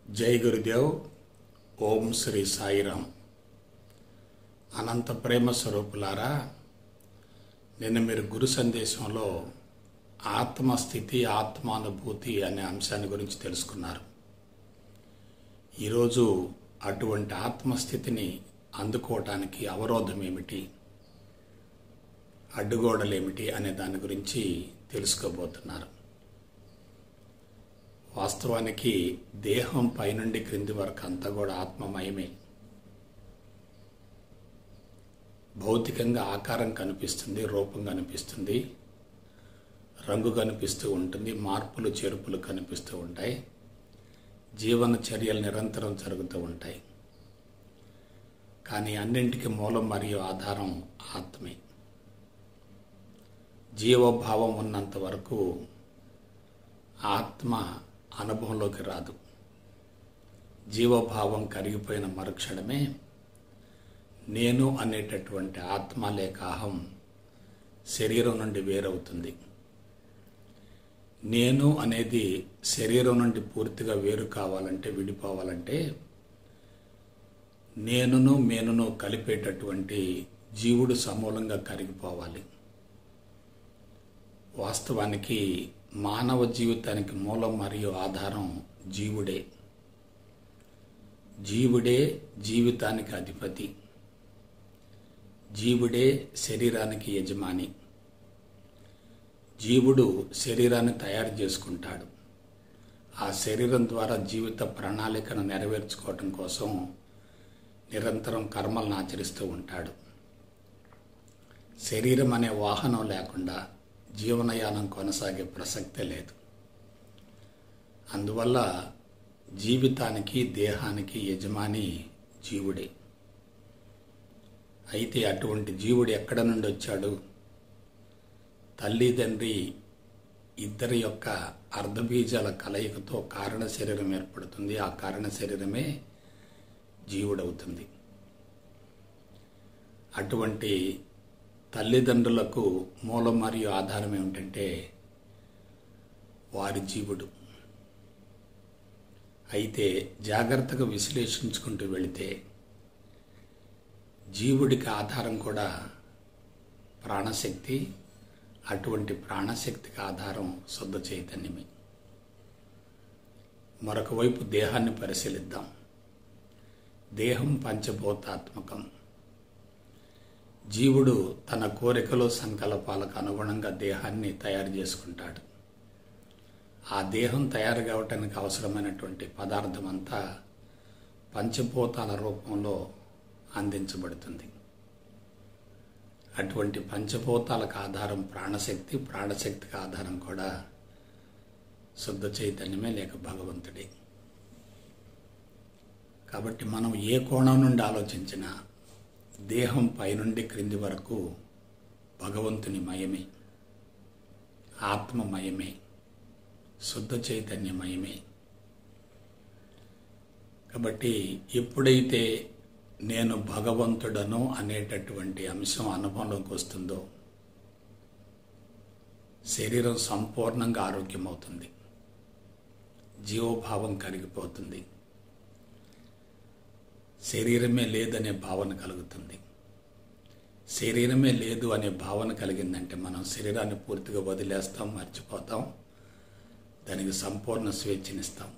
జై గురుదేవ్ ఓం శ్రీ సాయిరాం అనంత ప్రేమ స్వరూపులారా నిన్న మీరు గురు సందేశంలో ఆత్మస్థితి ఆత్మానుభూతి అనే అంశాన్ని గురించి తెలుసుకున్నారు ఈరోజు అటువంటి ఆత్మస్థితిని అందుకోవటానికి అవరోధం ఏమిటి అడ్డుగోడలేమిటి అనే దాని గురించి తెలుసుకోబోతున్నారు వాస్తవానికి దేహం పైనుండి క్రింది వరకు అంతా కూడా ఆత్మమయమే భౌతికంగా ఆకారం కనిపిస్తుంది రూపం కనిపిస్తుంది రంగు కనిపిస్తూ ఉంటుంది మార్పులు చేర్పులు కనిపిస్తూ ఉంటాయి జీవన చర్యలు నిరంతరం జరుగుతూ ఉంటాయి కానీ అన్నింటికి మూలం మరియు ఆధారం ఆత్మే జీవభావం ఉన్నంత వరకు ఆత్మ అనుభవంలోకి రాదు జీవభావం కరిగిపోయిన మరుక్షణమే నేను అనేటటువంటి ఆత్మ లేక అహం శరీరం నుండి వేరవుతుంది నేను అనేది శరీరం నుండి పూర్తిగా వేరు కావాలంటే విడిపోవాలంటే నేనును మేనును కలిపేటటువంటి జీవుడు సమూలంగా కరిగిపోవాలి వాస్తవానికి మానవ జీవితానికి మూలం మరియు ఆధారం జీవుడే జీవుడే జీవితానికి అధిపతి జీవుడే శరీరానికి యజమాని జీవుడు శరీరాన్ని తయారు చేసుకుంటాడు ఆ శరీరం ద్వారా జీవిత ప్రణాళికను నెరవేర్చుకోవటం కోసం నిరంతరం కర్మలను ఆచరిస్తూ ఉంటాడు శరీరం అనే వాహనం లేకుండా జీవనయానం కొనసాగే ప్రసక్తే లేదు అందువల్ల జీవితానికి దేహానికి యజమాని జీవుడే అయితే అటువంటి జీవుడు ఎక్కడ నుండి వచ్చాడు తల్లి తండ్రి ఇద్దరి యొక్క అర్ధబీజాల కలయికతో కారణ శరీరం ఏర్పడుతుంది ఆ కారణ శరీరమే జీవుడవుతుంది అటువంటి తల్లిదండ్రులకు మూలం మరియు ఆధారం ఏమిటంటే వారి జీవుడు అయితే జాగ్రత్తగా విశ్లేషించుకుంటూ వెళితే జీవుడికి ఆధారం కూడా ప్రాణశక్తి అటువంటి ప్రాణశక్తికి ఆధారం శుద్ధ చైతన్యమే మరొక వైపు దేహాన్ని పరిశీలిద్దాం దేహం పంచభూతాత్మకం జీవుడు తన కోరికలు సంకల్పాలకు అనుగుణంగా దేహాన్ని తయారు చేసుకుంటాడు ఆ దేహం తయారు కావటానికి అవసరమైనటువంటి పదార్థం అంతా పంచభూతాల రూపంలో అందించబడుతుంది అటువంటి పంచభూతాలకు ఆధారం ప్రాణశక్తి ప్రాణశక్తికి ఆధారం కూడా శుద్ధ చైతన్యమే లేక భగవంతుడే కాబట్టి మనం ఏ కోణం నుండి ఆలోచించినా దేహం పైనుండి క్రింది వరకు భగవంతుని మయమే ఆత్మమయమే శుద్ధ చైతన్యమయమే కాబట్టి ఎప్పుడైతే నేను భగవంతుడను అనేటటువంటి అంశం అనుభవంలోకి వస్తుందో శరీరం సంపూర్ణంగా ఆరోగ్యమవుతుంది జీవభావం కరిగిపోతుంది శరీరమే లేదనే భావన కలుగుతుంది శరీరమే లేదు అనే భావన కలిగిందంటే మనం శరీరాన్ని పూర్తిగా వదిలేస్తాం మర్చిపోతాం దానికి సంపూర్ణ స్వేచ్ఛనిస్తాం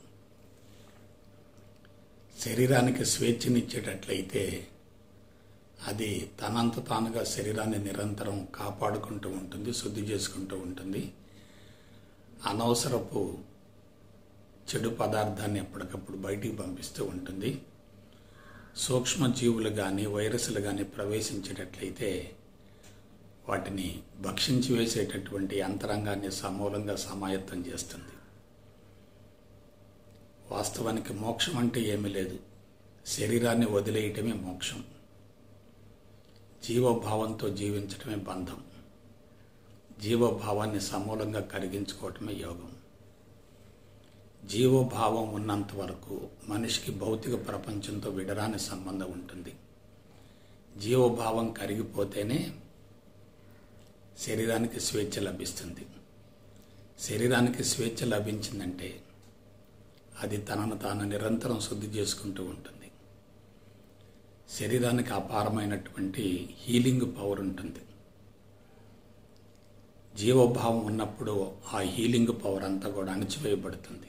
శరీరానికి స్వేచ్ఛనిచ్చేటట్లయితే అది తనంత తానుగా శరీరాన్ని నిరంతరం కాపాడుకుంటూ ఉంటుంది శుద్ధి చేసుకుంటూ ఉంటుంది అనవసరపు చెడు పదార్థాన్ని ఎప్పటికప్పుడు బయటికి పంపిస్తూ ఉంటుంది సూక్ష్మజీవులు కానీ వైరస్లు కానీ ప్రవేశించేటట్లయితే వాటిని భక్షించి వేసేటటువంటి యంత్రాంగాన్ని సమూలంగా సమాయత్తం చేస్తుంది వాస్తవానికి మోక్షం అంటే ఏమీ లేదు శరీరాన్ని వదిలేయటమే మోక్షం జీవభావంతో జీవించటమే బంధం జీవభావాన్ని సమూలంగా కరిగించుకోవటమే యోగం జీవభావం ఉన్నంత వరకు మనిషికి భౌతిక ప్రపంచంతో విడరాని సంబంధం ఉంటుంది జీవభావం కరిగిపోతేనే శరీరానికి స్వేచ్ఛ లభిస్తుంది శరీరానికి స్వేచ్ఛ లభించిందంటే అది తనను తాను నిరంతరం శుద్ధి చేసుకుంటూ ఉంటుంది శరీరానికి అపారమైనటువంటి హీలింగ్ పవర్ ఉంటుంది జీవభావం ఉన్నప్పుడు ఆ హీలింగ్ పవర్ అంతా కూడా అణచివేయబడుతుంది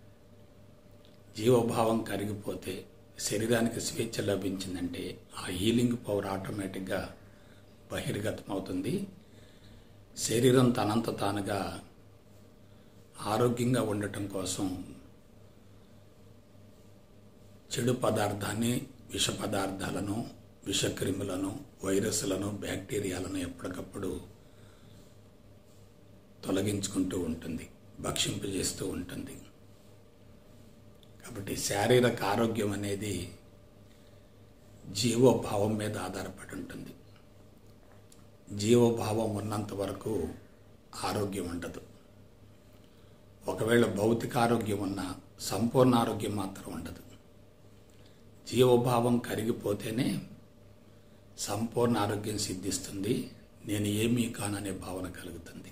జీవభావం కరిగిపోతే శరీరానికి స్వేచ్ఛ లభించిందంటే ఆ హీలింగ్ పవర్ ఆటోమేటిక్గా బహిర్గతమవుతుంది శరీరం తనంత తానుగా ఆరోగ్యంగా ఉండటం కోసం చెడు పదార్థాన్ని విష పదార్థాలను విషక్రిములను వైరస్లను బ్యాక్టీరియాలను ఎప్పటికప్పుడు తొలగించుకుంటూ ఉంటుంది భక్షింపజేస్తూ ఉంటుంది కాబట్టి శారీరక ఆరోగ్యం అనేది జీవోభావం మీద ఆధారపడి ఉంటుంది జీవోభావం ఉన్నంత వరకు ఆరోగ్యం ఉండదు ఒకవేళ భౌతిక ఆరోగ్యం ఉన్న సంపూర్ణ ఆరోగ్యం మాత్రం ఉండదు జీవభావం కరిగిపోతేనే సంపూర్ణ ఆరోగ్యం సిద్ధిస్తుంది నేను ఏమీ కాననే భావన కలుగుతుంది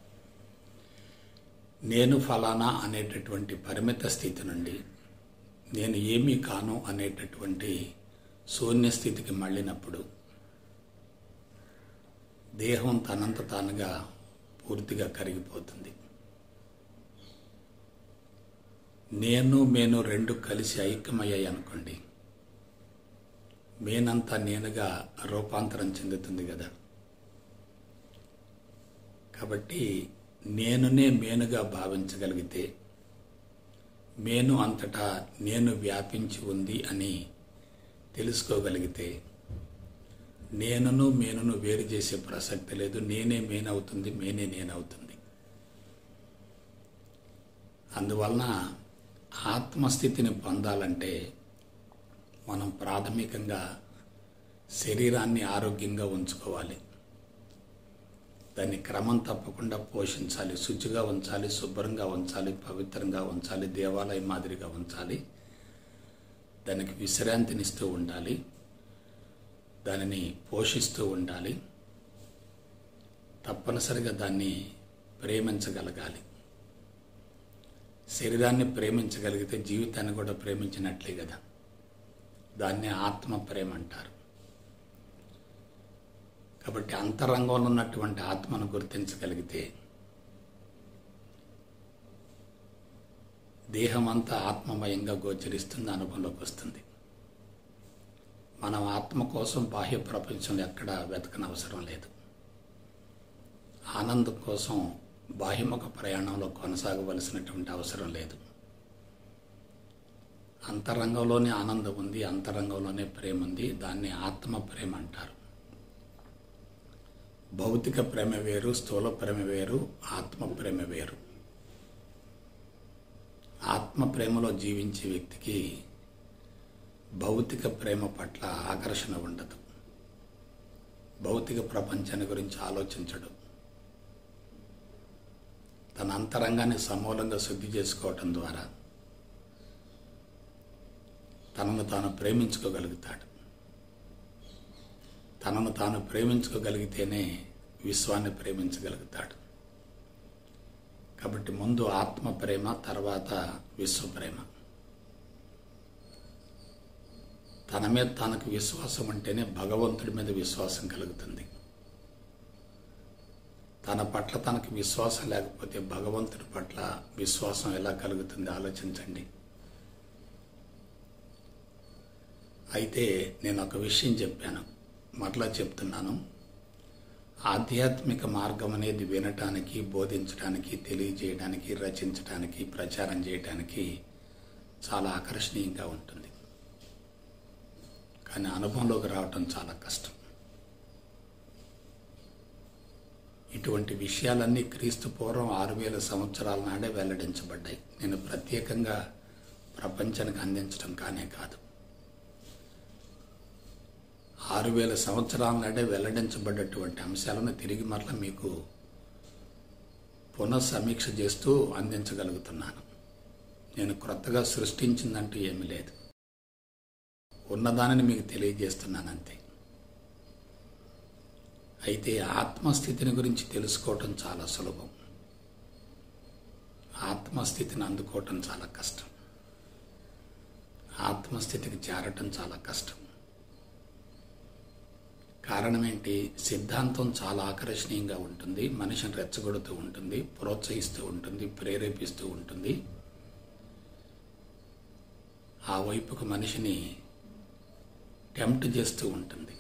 నేను ఫలానా అనేటటువంటి పరిమిత స్థితి నుండి నేను ఏమీ కాను అనేటటువంటి శూన్య స్థితికి మళ్ళినప్పుడు దేహం తనంత తానుగా పూర్తిగా కరిగిపోతుంది నేను మేను రెండు కలిసి ఐక్యమయ్యాయి అనుకోండి మేనంతా నేనుగా రూపాంతరం చెందుతుంది కదా కాబట్టి నేనునే మేనుగా భావించగలిగితే మేను అంతటా నేను వ్యాపించి ఉంది అని తెలుసుకోగలిగితే నేనును మేనును వేరు చేసే ప్రసక్తి లేదు నేనే మేనవుతుంది మేనే నేనవుతుంది అందువలన ఆత్మస్థితిని పొందాలంటే మనం ప్రాథమికంగా శరీరాన్ని ఆరోగ్యంగా ఉంచుకోవాలి దాన్ని క్రమం తప్పకుండా పోషించాలి శుచిగా ఉంచాలి శుభ్రంగా ఉంచాలి పవిత్రంగా ఉంచాలి దేవాలయం మాదిరిగా ఉంచాలి దానికి విశ్రాంతినిస్తూ ఉండాలి దానిని పోషిస్తూ ఉండాలి తప్పనిసరిగా దాన్ని ప్రేమించగలగాలి శరీరాన్ని ప్రేమించగలిగితే జీవితాన్ని కూడా ప్రేమించినట్లే కదా దాన్ని ఆత్మ ప్రేమ అంటారు కాబట్టి అంతరంగంలో ఉన్నటువంటి ఆత్మను గుర్తించగలిగితే దేహం అంతా ఆత్మమయంగా గోచరిస్తుంది అనుభవంలోకి వస్తుంది మనం ఆత్మ కోసం బాహ్య ప్రపంచంలో ఎక్కడ వెతకనవసరం లేదు ఆనందం కోసం బాహ్యముఖ ప్రయాణంలో కొనసాగవలసినటువంటి అవసరం లేదు అంతరంగంలోనే ఆనందం ఉంది అంతరంగంలోనే ప్రేమ ఉంది దాన్ని ఆత్మ ప్రేమ అంటారు భౌతిక ప్రేమ వేరు స్థూల ప్రేమ వేరు ఆత్మ ప్రేమ వేరు ఆత్మ ప్రేమలో జీవించే వ్యక్తికి భౌతిక ప్రేమ పట్ల ఆకర్షణ ఉండదు భౌతిక ప్రపంచాన్ని గురించి ఆలోచించడు తన అంతరంగాన్ని సమూలంగా శుద్ధి చేసుకోవటం ద్వారా తనను తాను ప్రేమించుకోగలుగుతాడు తనను తాను ప్రేమించుకోగలిగితేనే విశ్వాన్ని ప్రేమించగలుగుతాడు కాబట్టి ముందు ఆత్మ ప్రేమ తర్వాత విశ్వ ప్రేమ తన మీద తనకు విశ్వాసం ఉంటేనే భగవంతుడి మీద విశ్వాసం కలుగుతుంది తన పట్ల తనకు విశ్వాసం లేకపోతే భగవంతుడి పట్ల విశ్వాసం ఎలా కలుగుతుంది ఆలోచించండి అయితే నేను ఒక విషయం చెప్పాను మరలా చెప్తున్నాను ఆధ్యాత్మిక మార్గం అనేది వినటానికి బోధించడానికి తెలియజేయడానికి రచించడానికి ప్రచారం చేయడానికి చాలా ఆకర్షణీయంగా ఉంటుంది కానీ అనుభవంలోకి రావటం చాలా కష్టం ఇటువంటి విషయాలన్నీ క్రీస్తు పూర్వం ఆరు వేల సంవత్సరాల నాడే వెల్లడించబడ్డాయి నేను ప్రత్యేకంగా ప్రపంచానికి అందించడం కానే కాదు ఆరు వేల సంవత్సరాల నాడే వెల్లడించబడ్డటువంటి అంశాలను తిరిగి మరలా మీకు పునఃసమీక్ష చేస్తూ అందించగలుగుతున్నాను నేను క్రొత్తగా సృష్టించిందంటూ ఏమీ లేదు ఉన్నదానిని మీకు తెలియజేస్తున్నాను అంతే అయితే ఆత్మస్థితిని గురించి తెలుసుకోవటం చాలా సులభం ఆత్మస్థితిని అందుకోవటం చాలా కష్టం ఆత్మస్థితికి చేరటం చాలా కష్టం కారణం ఏంటి సిద్ధాంతం చాలా ఆకర్షణీయంగా ఉంటుంది మనిషిని రెచ్చగొడుతూ ఉంటుంది ప్రోత్సహిస్తూ ఉంటుంది ప్రేరేపిస్తూ ఉంటుంది ఆ వైపుకు మనిషిని టెంప్ట్ చేస్తూ ఉంటుంది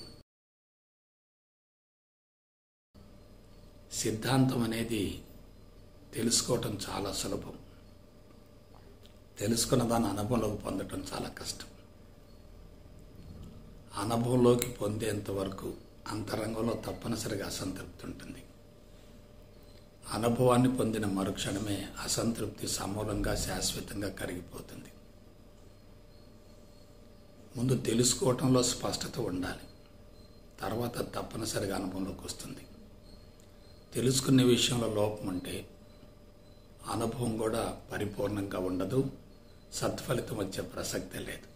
సిద్ధాంతం అనేది తెలుసుకోవటం చాలా సులభం తెలుసుకున్న దాని అనుభవంలోకి పొందటం చాలా కష్టం అనుభవంలోకి పొందేంత వరకు అంతరంగంలో తప్పనిసరిగా అసంతృప్తి ఉంటుంది అనుభవాన్ని పొందిన మరుక్షణమే అసంతృప్తి సమూలంగా శాశ్వతంగా కరిగిపోతుంది ముందు తెలుసుకోవటంలో స్పష్టత ఉండాలి తర్వాత తప్పనిసరిగా అనుభవంలోకి వస్తుంది తెలుసుకునే విషయంలో లోపం ఉంటే అనుభవం కూడా పరిపూర్ణంగా ఉండదు సత్ఫలితం వచ్చే ప్రసక్తే లేదు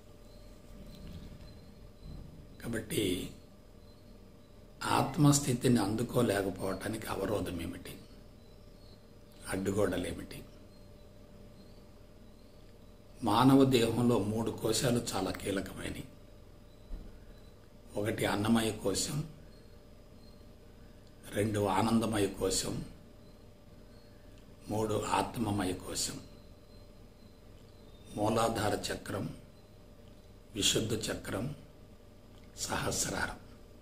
కాబట్టి ఆత్మస్థితిని అందుకోలేకపోవటానికి అవరోధం ఏమిటి అడ్డుగోడలేమిటి మానవ దేహంలో మూడు కోశాలు చాలా కీలకమైనవి ఒకటి అన్నమయ కోశం రెండు ఆనందమయ కోశం మూడు ఆత్మమయ కోశం మూలాధార చక్రం విశుద్ధ చక్రం సహస్రారం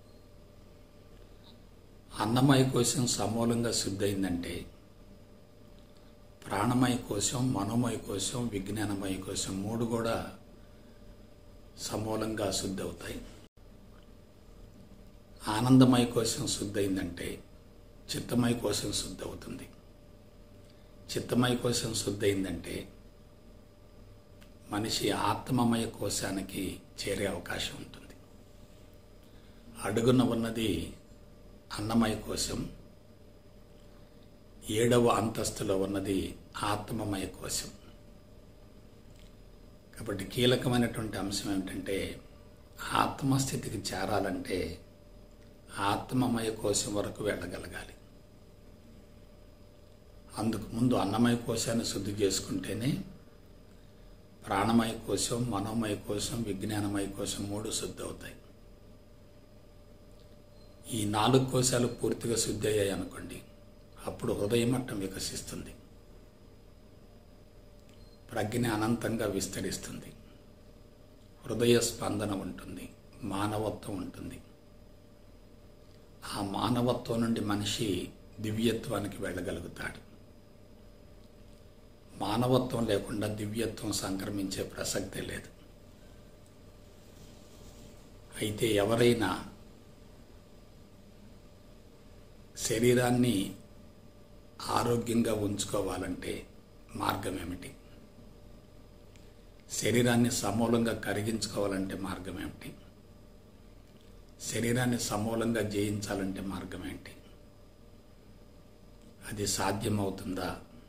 అన్నమయ కోశం సమూలంగా శుద్ధైందంటే ప్రాణమయ కోశం మనోమయ కోశం విజ్ఞానమయ కోశం మూడు కూడా సమూలంగా శుద్ధి అవుతాయి ఆనందమయ కోశం శుద్ధైందంటే చిత్తమయ కోశం శుద్ధి అవుతుంది చిత్తమయ కోశం శుద్ధైందంటే మనిషి ఆత్మమయ కోశానికి చేరే అవకాశం ఉంటుంది అడుగున ఉన్నది అన్నమయ కోశం ఏడవ అంతస్తులో ఉన్నది ఆత్మమయ కోశం కాబట్టి కీలకమైనటువంటి అంశం ఏమిటంటే ఆత్మస్థితికి చేరాలంటే ఆత్మమయ కోశం వరకు వెళ్ళగలగాలి అందుకు ముందు అన్నమయ కోశాన్ని శుద్ధి చేసుకుంటేనే ప్రాణమయ కోశం మనోమయ కోశం విజ్ఞానమయ కోశం మూడు శుద్ధి అవుతాయి ఈ నాలుగు కోశాలు పూర్తిగా శుద్ధి అయ్యాయి అనుకోండి అప్పుడు హృదయ మట్టం వికసిస్తుంది ప్రజ్ఞ అనంతంగా విస్తరిస్తుంది హృదయ స్పందన ఉంటుంది మానవత్వం ఉంటుంది ఆ మానవత్వం నుండి మనిషి దివ్యత్వానికి వెళ్ళగలుగుతాడు మానవత్వం లేకుండా దివ్యత్వం సంక్రమించే ప్రసక్తే లేదు అయితే ఎవరైనా శరీరాన్ని ఆరోగ్యంగా ఉంచుకోవాలంటే మార్గం ఏమిటి శరీరాన్ని సమూలంగా కరిగించుకోవాలంటే మార్గం ఏమిటి శరీరాన్ని సమూలంగా జయించాలంటే మార్గం ఏంటి అది సాధ్యమవుతుందా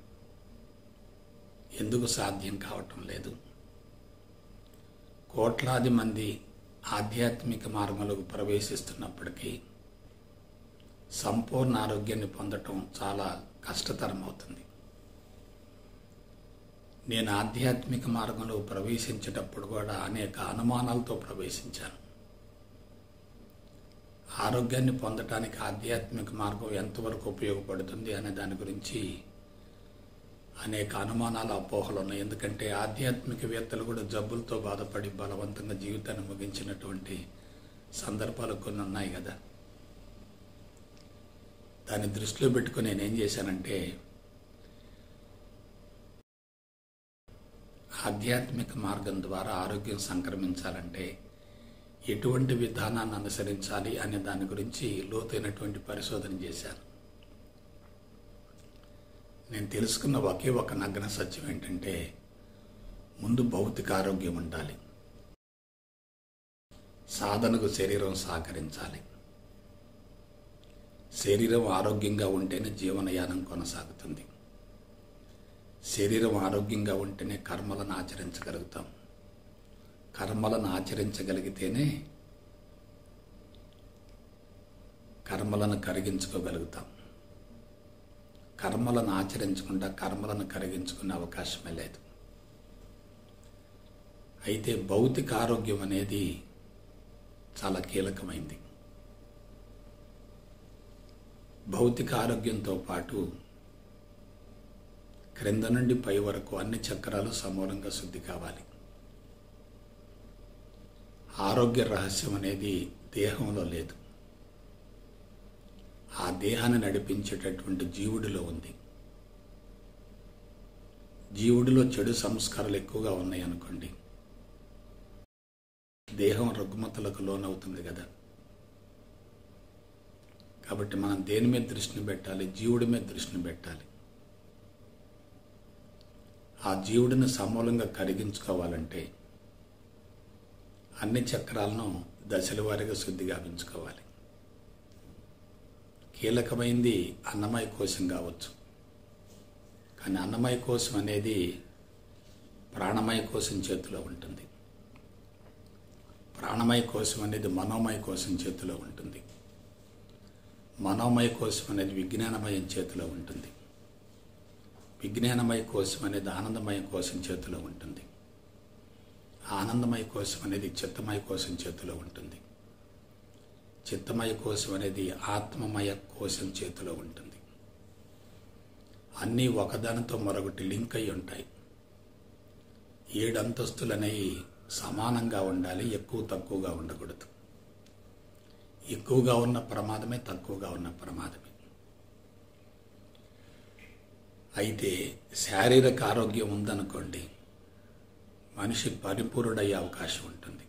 ఎందుకు సాధ్యం కావటం లేదు కోట్లాది మంది ఆధ్యాత్మిక మార్గంలోకి ప్రవేశిస్తున్నప్పటికీ సంపూర్ణ ఆరోగ్యాన్ని పొందటం చాలా కష్టతరం అవుతుంది నేను ఆధ్యాత్మిక మార్గంలో ప్రవేశించేటప్పుడు కూడా అనేక అనుమానాలతో ప్రవేశించాను ఆరోగ్యాన్ని పొందటానికి ఆధ్యాత్మిక మార్గం ఎంతవరకు ఉపయోగపడుతుంది అనే దాని గురించి అనేక అనుమానాలు అపోహలు ఉన్నాయి ఎందుకంటే ఆధ్యాత్మికవేత్తలు కూడా జబ్బులతో బాధపడి బలవంతంగా జీవితాన్ని ముగించినటువంటి సందర్భాలు కొన్ని ఉన్నాయి కదా దాన్ని దృష్టిలో పెట్టుకుని నేనేం చేశానంటే ఆధ్యాత్మిక మార్గం ద్వారా ఆరోగ్యం సంక్రమించాలంటే ఎటువంటి విధానాన్ని అనుసరించాలి అనే దాని గురించి లోతైనటువంటి పరిశోధన చేశాను నేను తెలుసుకున్న ఒకే ఒక నగ్న సత్యం ఏంటంటే ముందు భౌతిక ఆరోగ్యం ఉండాలి సాధనకు శరీరం సహకరించాలి శరీరం ఆరోగ్యంగా ఉంటేనే జీవనయానం కొనసాగుతుంది శరీరం ఆరోగ్యంగా ఉంటేనే కర్మలను ఆచరించగలుగుతాం కర్మలను ఆచరించగలిగితేనే కర్మలను కరిగించుకోగలుగుతాం కర్మలను ఆచరించకుండా కర్మలను కరిగించుకునే అవకాశమే లేదు అయితే భౌతిక ఆరోగ్యం అనేది చాలా కీలకమైంది భౌతిక ఆరోగ్యంతో పాటు క్రింద నుండి పై వరకు అన్ని చక్రాలు సమూలంగా శుద్ధి కావాలి ఆరోగ్య రహస్యం అనేది దేహంలో లేదు ఆ దేహాన్ని నడిపించేటటువంటి జీవుడిలో ఉంది జీవుడిలో చెడు సంస్కారాలు ఎక్కువగా ఉన్నాయి అనుకోండి దేహం రుగ్మతలకు లోనవుతుంది కదా కాబట్టి మనం దేని మీద దృష్టిని పెట్టాలి జీవుడి మీద దృష్టిని పెట్టాలి ఆ జీవుడిని సమూలంగా కరిగించుకోవాలంటే అన్ని చక్రాలను దశల వారీగా శుద్ధి గావించుకోవాలి కీలకమైంది అన్నమయ కోశం కావచ్చు కానీ అన్నమయ కోశం అనేది ప్రాణమయ కోశం చేతిలో ఉంటుంది ప్రాణమయ కోశం అనేది మనోమయ కోశం చేతిలో ఉంటుంది మనోమయ కోశం అనేది విజ్ఞానమయం చేతిలో ఉంటుంది విజ్ఞానమయ కోశం అనేది ఆనందమయ కోశం చేతిలో ఉంటుంది ఆనందమయ కోశం అనేది చిత్తమయ కోశం చేతిలో ఉంటుంది చిత్తమయ కోశం అనేది ఆత్మమయ కోశం చేతిలో ఉంటుంది అన్నీ ఒకదానితో మరొకటి లింక్ అయి ఉంటాయి ఏడు అంతస్తులు అనేవి సమానంగా ఉండాలి ఎక్కువ తక్కువగా ఉండకూడదు ఎక్కువగా ఉన్న ప్రమాదమే తక్కువగా ఉన్న ప్రమాదమే అయితే శారీరక ఆరోగ్యం ఉందనుకోండి మనిషి పరిపూర్ణుడయ్యే అవకాశం ఉంటుంది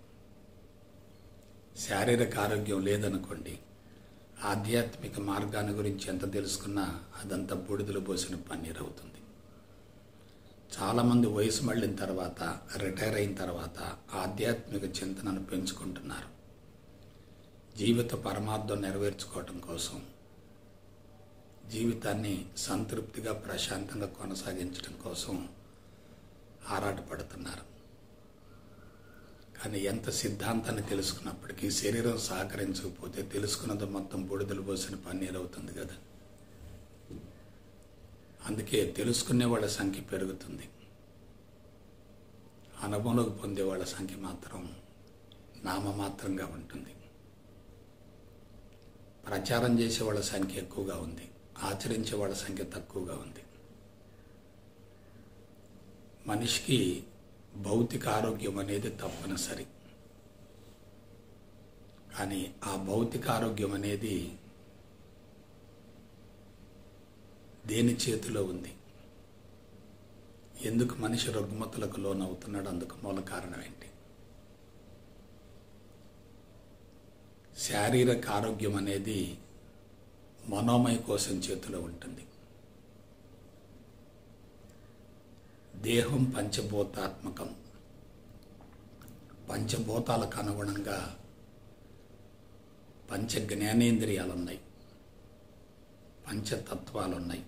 శారీరక ఆరోగ్యం లేదనుకోండి ఆధ్యాత్మిక మార్గాన్ని గురించి ఎంత తెలుసుకున్నా అదంతా బూడిదలు పోసిన పన్నీర్ అవుతుంది చాలామంది వయసు మళ్ళిన తర్వాత రిటైర్ అయిన తర్వాత ఆధ్యాత్మిక చింతనను పెంచుకుంటున్నారు జీవిత పరమార్థం నెరవేర్చుకోవటం కోసం జీవితాన్ని సంతృప్తిగా ప్రశాంతంగా కొనసాగించడం కోసం ఆరాటపడుతున్నారు కానీ ఎంత సిద్ధాంతాన్ని తెలుసుకున్నప్పటికీ శరీరం సహకరించకపోతే తెలుసుకున్నది మొత్తం బూడిదలు పోసిన పన్నీరు అవుతుంది కదా అందుకే తెలుసుకునే వాళ్ళ సంఖ్య పెరుగుతుంది అనుభవంలోకి పొందే వాళ్ళ సంఖ్య మాత్రం నామమాత్రంగా ఉంటుంది ప్రచారం చేసే వాళ్ళ సంఖ్య ఎక్కువగా ఉంది ఆచరించే వాళ్ళ సంఖ్య తక్కువగా ఉంది మనిషికి భౌతిక ఆరోగ్యం అనేది తప్పనిసరి కానీ ఆ భౌతిక ఆరోగ్యం అనేది దేని చేతిలో ఉంది ఎందుకు మనిషి రుగ్మతలకు లోనవుతున్నాడు అందుకు మూల కారణం ఏంటి శారీరక ఆరోగ్యం అనేది మనోమయ కోశం చేతిలో ఉంటుంది దేహం పంచభూతాత్మకం పంచభూతాలకు అనుగుణంగా పంచ జ్ఞానేంద్రియాలు ఉన్నాయి పంచతత్వాలు ఉన్నాయి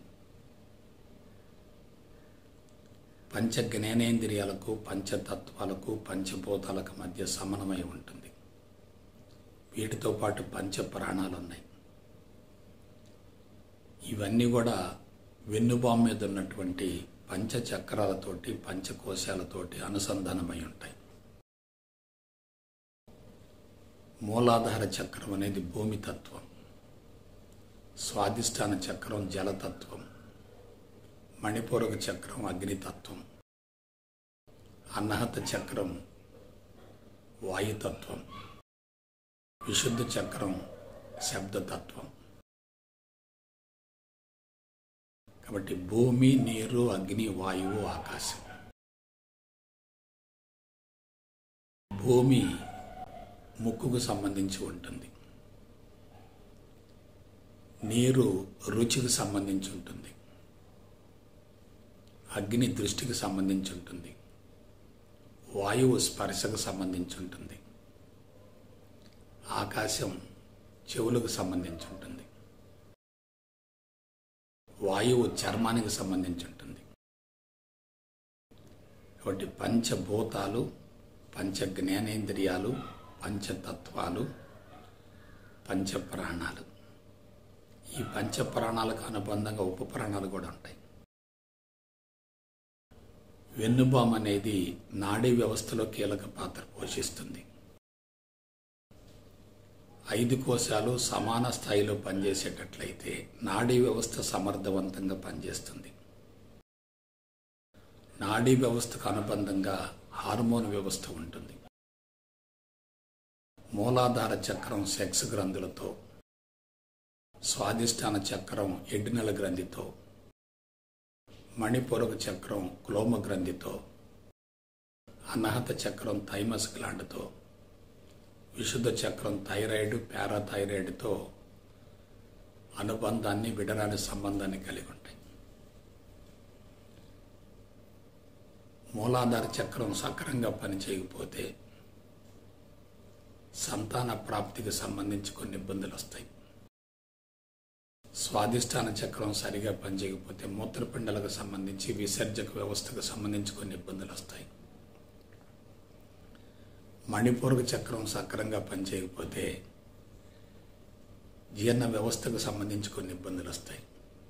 పంచ జ్ఞానేంద్రియాలకు పంచతత్వాలకు పంచభూతాలకు మధ్య సమన్వయం ఉంటుంది వీటితో పాటు పంచ ప్రాణాలు ఉన్నాయి ఇవన్నీ కూడా వెన్నుబాము మీద ఉన్నటువంటి పంచ చక్రాలతోటి పంచకోశాలతోటి అనుసంధానమై ఉంటాయి మూలాధార చక్రం అనేది భూమి తత్వం స్వాదిష్టాన చక్రం జలతత్వం మణిపూరక చక్రం అగ్నితత్వం అన్నహత చక్రం వాయుతత్వం విశుద్ధ చక్రం శబ్దతత్వం కాబట్టి భూమి నీరు అగ్ని వాయువు ఆకాశం భూమి ముక్కుకు సంబంధించి ఉంటుంది నీరు రుచికి సంబంధించి ఉంటుంది అగ్ని దృష్టికి సంబంధించి ఉంటుంది వాయువు స్పర్శకు సంబంధించి ఉంటుంది ఆకాశం చెవులకు సంబంధించి ఉంటుంది వాయువు చర్మానికి సంబంధించి ఉంటుంది కాబట్టి పంచభూతాలు పంచ జ్ఞానేంద్రియాలు పంచతత్వాలు పంచప్రాణాలు ఈ పంచప్రాణాలకు అనుబంధంగా ఉపప్రాణాలు కూడా ఉంటాయి వెన్నుబామ్ అనేది నాడీ వ్యవస్థలో కీలక పాత్ర పోషిస్తుంది ఐదు కోశాలు సమాన స్థాయిలో పనిచేసేటట్లయితే నాడీ వ్యవస్థ సమర్థవంతంగా పనిచేస్తుంది నాడీ వ్యవస్థకు అనుబంధంగా హార్మోన్ వ్యవస్థ ఉంటుంది మూలాధార చక్రం సెక్స్ గ్రంథులతో స్వాదిష్టాన చక్రం ఎడ్డినల గ్రంథితో మణిపూరక చక్రం క్లోమ గ్రంథితో అనాహత చక్రం థైమస్ గ్లాండ్తో విశుద్ధ చక్రం థైరాయిడ్ పారాథైరాయిడ్తో అనుబంధాన్ని విడరాని సంబంధాన్ని కలిగి ఉంటాయి మూలాధార చక్రం సక్రంగా పనిచేయకపోతే సంతాన ప్రాప్తికి సంబంధించి కొన్ని ఇబ్బందులు వస్తాయి స్వాదిష్టాన చక్రం సరిగా పనిచేయకపోతే మూత్రపిండలకు సంబంధించి విసర్జక వ్యవస్థకు సంబంధించి కొన్ని ఇబ్బందులు వస్తాయి మణిపూరక చక్రం సక్రంగా పనిచేయకపోతే జీర్ణ వ్యవస్థకు సంబంధించి కొన్ని ఇబ్బందులు వస్తాయి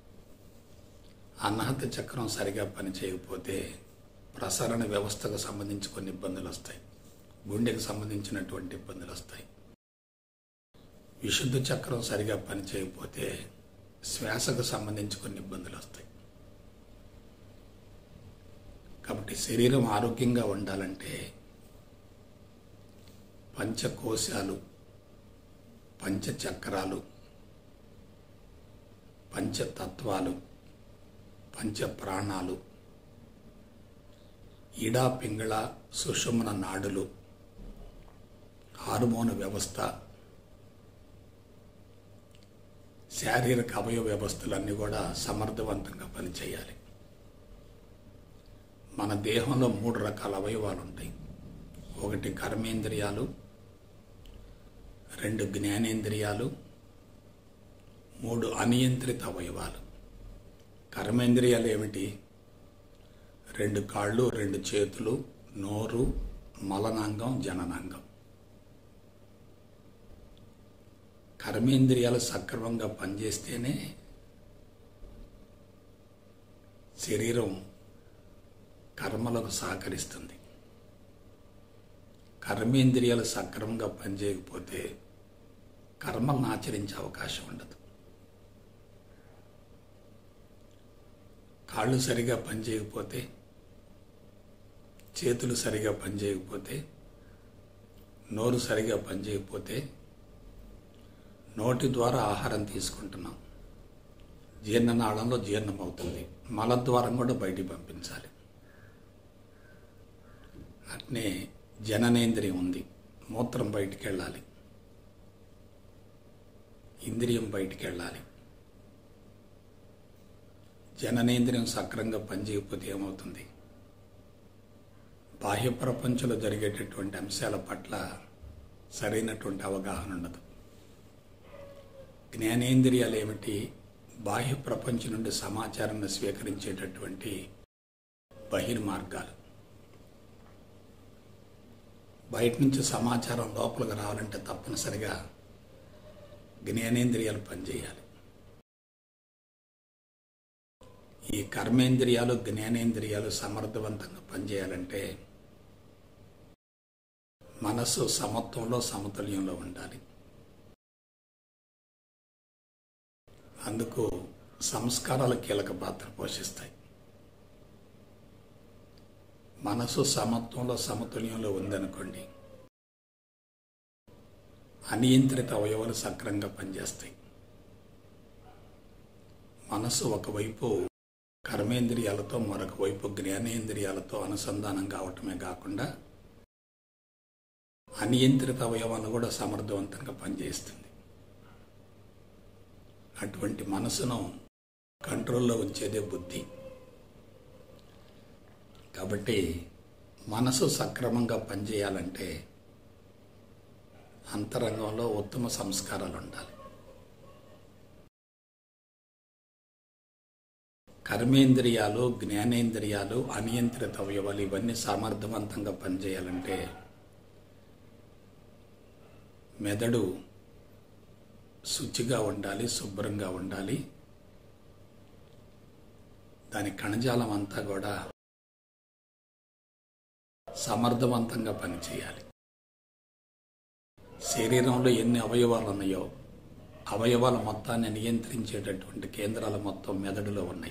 అన్నహత చక్రం సరిగా పనిచేయకపోతే ప్రసరణ వ్యవస్థకు సంబంధించి కొన్ని ఇబ్బందులు వస్తాయి గుండెకు సంబంధించినటువంటి ఇబ్బందులు వస్తాయి విశుద్ధ చక్రం సరిగా పనిచేయకపోతే శ్వాసకు సంబంధించి కొన్ని ఇబ్బందులు వస్తాయి కాబట్టి శరీరం ఆరోగ్యంగా ఉండాలంటే పంచకోశాలు పంచచక్రాలు పంచతత్వాలు పంచ ప్రాణాలు ఇడా పింగళ సుషుమ్న నాడులు హార్మోన్ వ్యవస్థ శారీరక అవయవ వ్యవస్థలన్నీ కూడా సమర్థవంతంగా పనిచేయాలి మన దేహంలో మూడు రకాల అవయవాలు ఉంటాయి ఒకటి కర్మేంద్రియాలు రెండు జ్ఞానేంద్రియాలు మూడు అనియంత్రిత అవయవాలు కర్మేంద్రియాలు ఏమిటి రెండు కాళ్ళు రెండు చేతులు నోరు మలనాంగం జననాంగం కర్మేంద్రియాలు సక్రమంగా పనిచేస్తేనే శరీరం కర్మలకు సహకరిస్తుంది కర్మేంద్రియాలు సక్రమంగా పనిచేయకపోతే కర్మలను ఆచరించే అవకాశం ఉండదు కాళ్ళు సరిగా పనిచేయకపోతే చేతులు సరిగా పనిచేయకపోతే నోరు సరిగా పనిచేయకపోతే నోటి ద్వారా ఆహారం తీసుకుంటున్నాం జీర్ణనాళంలో జీర్ణం అవుతుంది మలద్వారం కూడా బయటికి పంపించాలి అట్నే జననేంద్రియం ఉంది మూత్రం బయటికి వెళ్ళాలి ఇంద్రియం బయటికి వెళ్ళాలి జననేంద్రియం సక్రంగా పనిచేయకపోతే ఏమవుతుంది బాహ్య ప్రపంచంలో జరిగేటటువంటి అంశాల పట్ల సరైనటువంటి అవగాహన ఉండదు జ్ఞానేంద్రియాలు ఏమిటి బాహ్య ప్రపంచం నుండి సమాచారాన్ని స్వీకరించేటటువంటి బహిర్మార్గాలు బయట నుంచి సమాచారం లోపలికి రావాలంటే తప్పనిసరిగా జ్ఞానేంద్రియాలు పనిచేయాలి ఈ కర్మేంద్రియాలు జ్ఞానేంద్రియాలు సమర్థవంతంగా పనిచేయాలంటే మనసు సమత్వంలో సమతుల్యంలో ఉండాలి అందుకు సంస్కారాలు కీలక పాత్ర పోషిస్తాయి మనసు సమత్వంలో సమతుల్యంలో ఉందనుకోండి అనియంత్రిత అవయవాలు సక్రంగా పనిచేస్తాయి మనసు ఒకవైపు కర్మేంద్రియాలతో మరొక వైపు జ్ఞానేంద్రియాలతో అనుసంధానం కావటమే కాకుండా అనియంత్రిత అవయవాన్ని కూడా సమర్థవంతంగా పనిచేస్తుంది అటువంటి మనసును కంట్రోల్లో ఉంచేదే బుద్ధి కాబట్టి మనసు సక్రమంగా పనిచేయాలంటే అంతరంగంలో ఉత్తమ సంస్కారాలు ఉండాలి కర్మేంద్రియాలు జ్ఞానేంద్రియాలు అనియంత్రిత అవయవాలు ఇవన్నీ సమర్థవంతంగా పనిచేయాలంటే మెదడు శుచిగా ఉండాలి శుభ్రంగా ఉండాలి దాని కణజాలం అంతా కూడా సమర్థవంతంగా పనిచేయాలి శరీరంలో ఎన్ని అవయవాలు ఉన్నాయో అవయవాల మొత్తాన్ని నియంత్రించేటటువంటి కేంద్రాలు మొత్తం మెదడులో ఉన్నాయి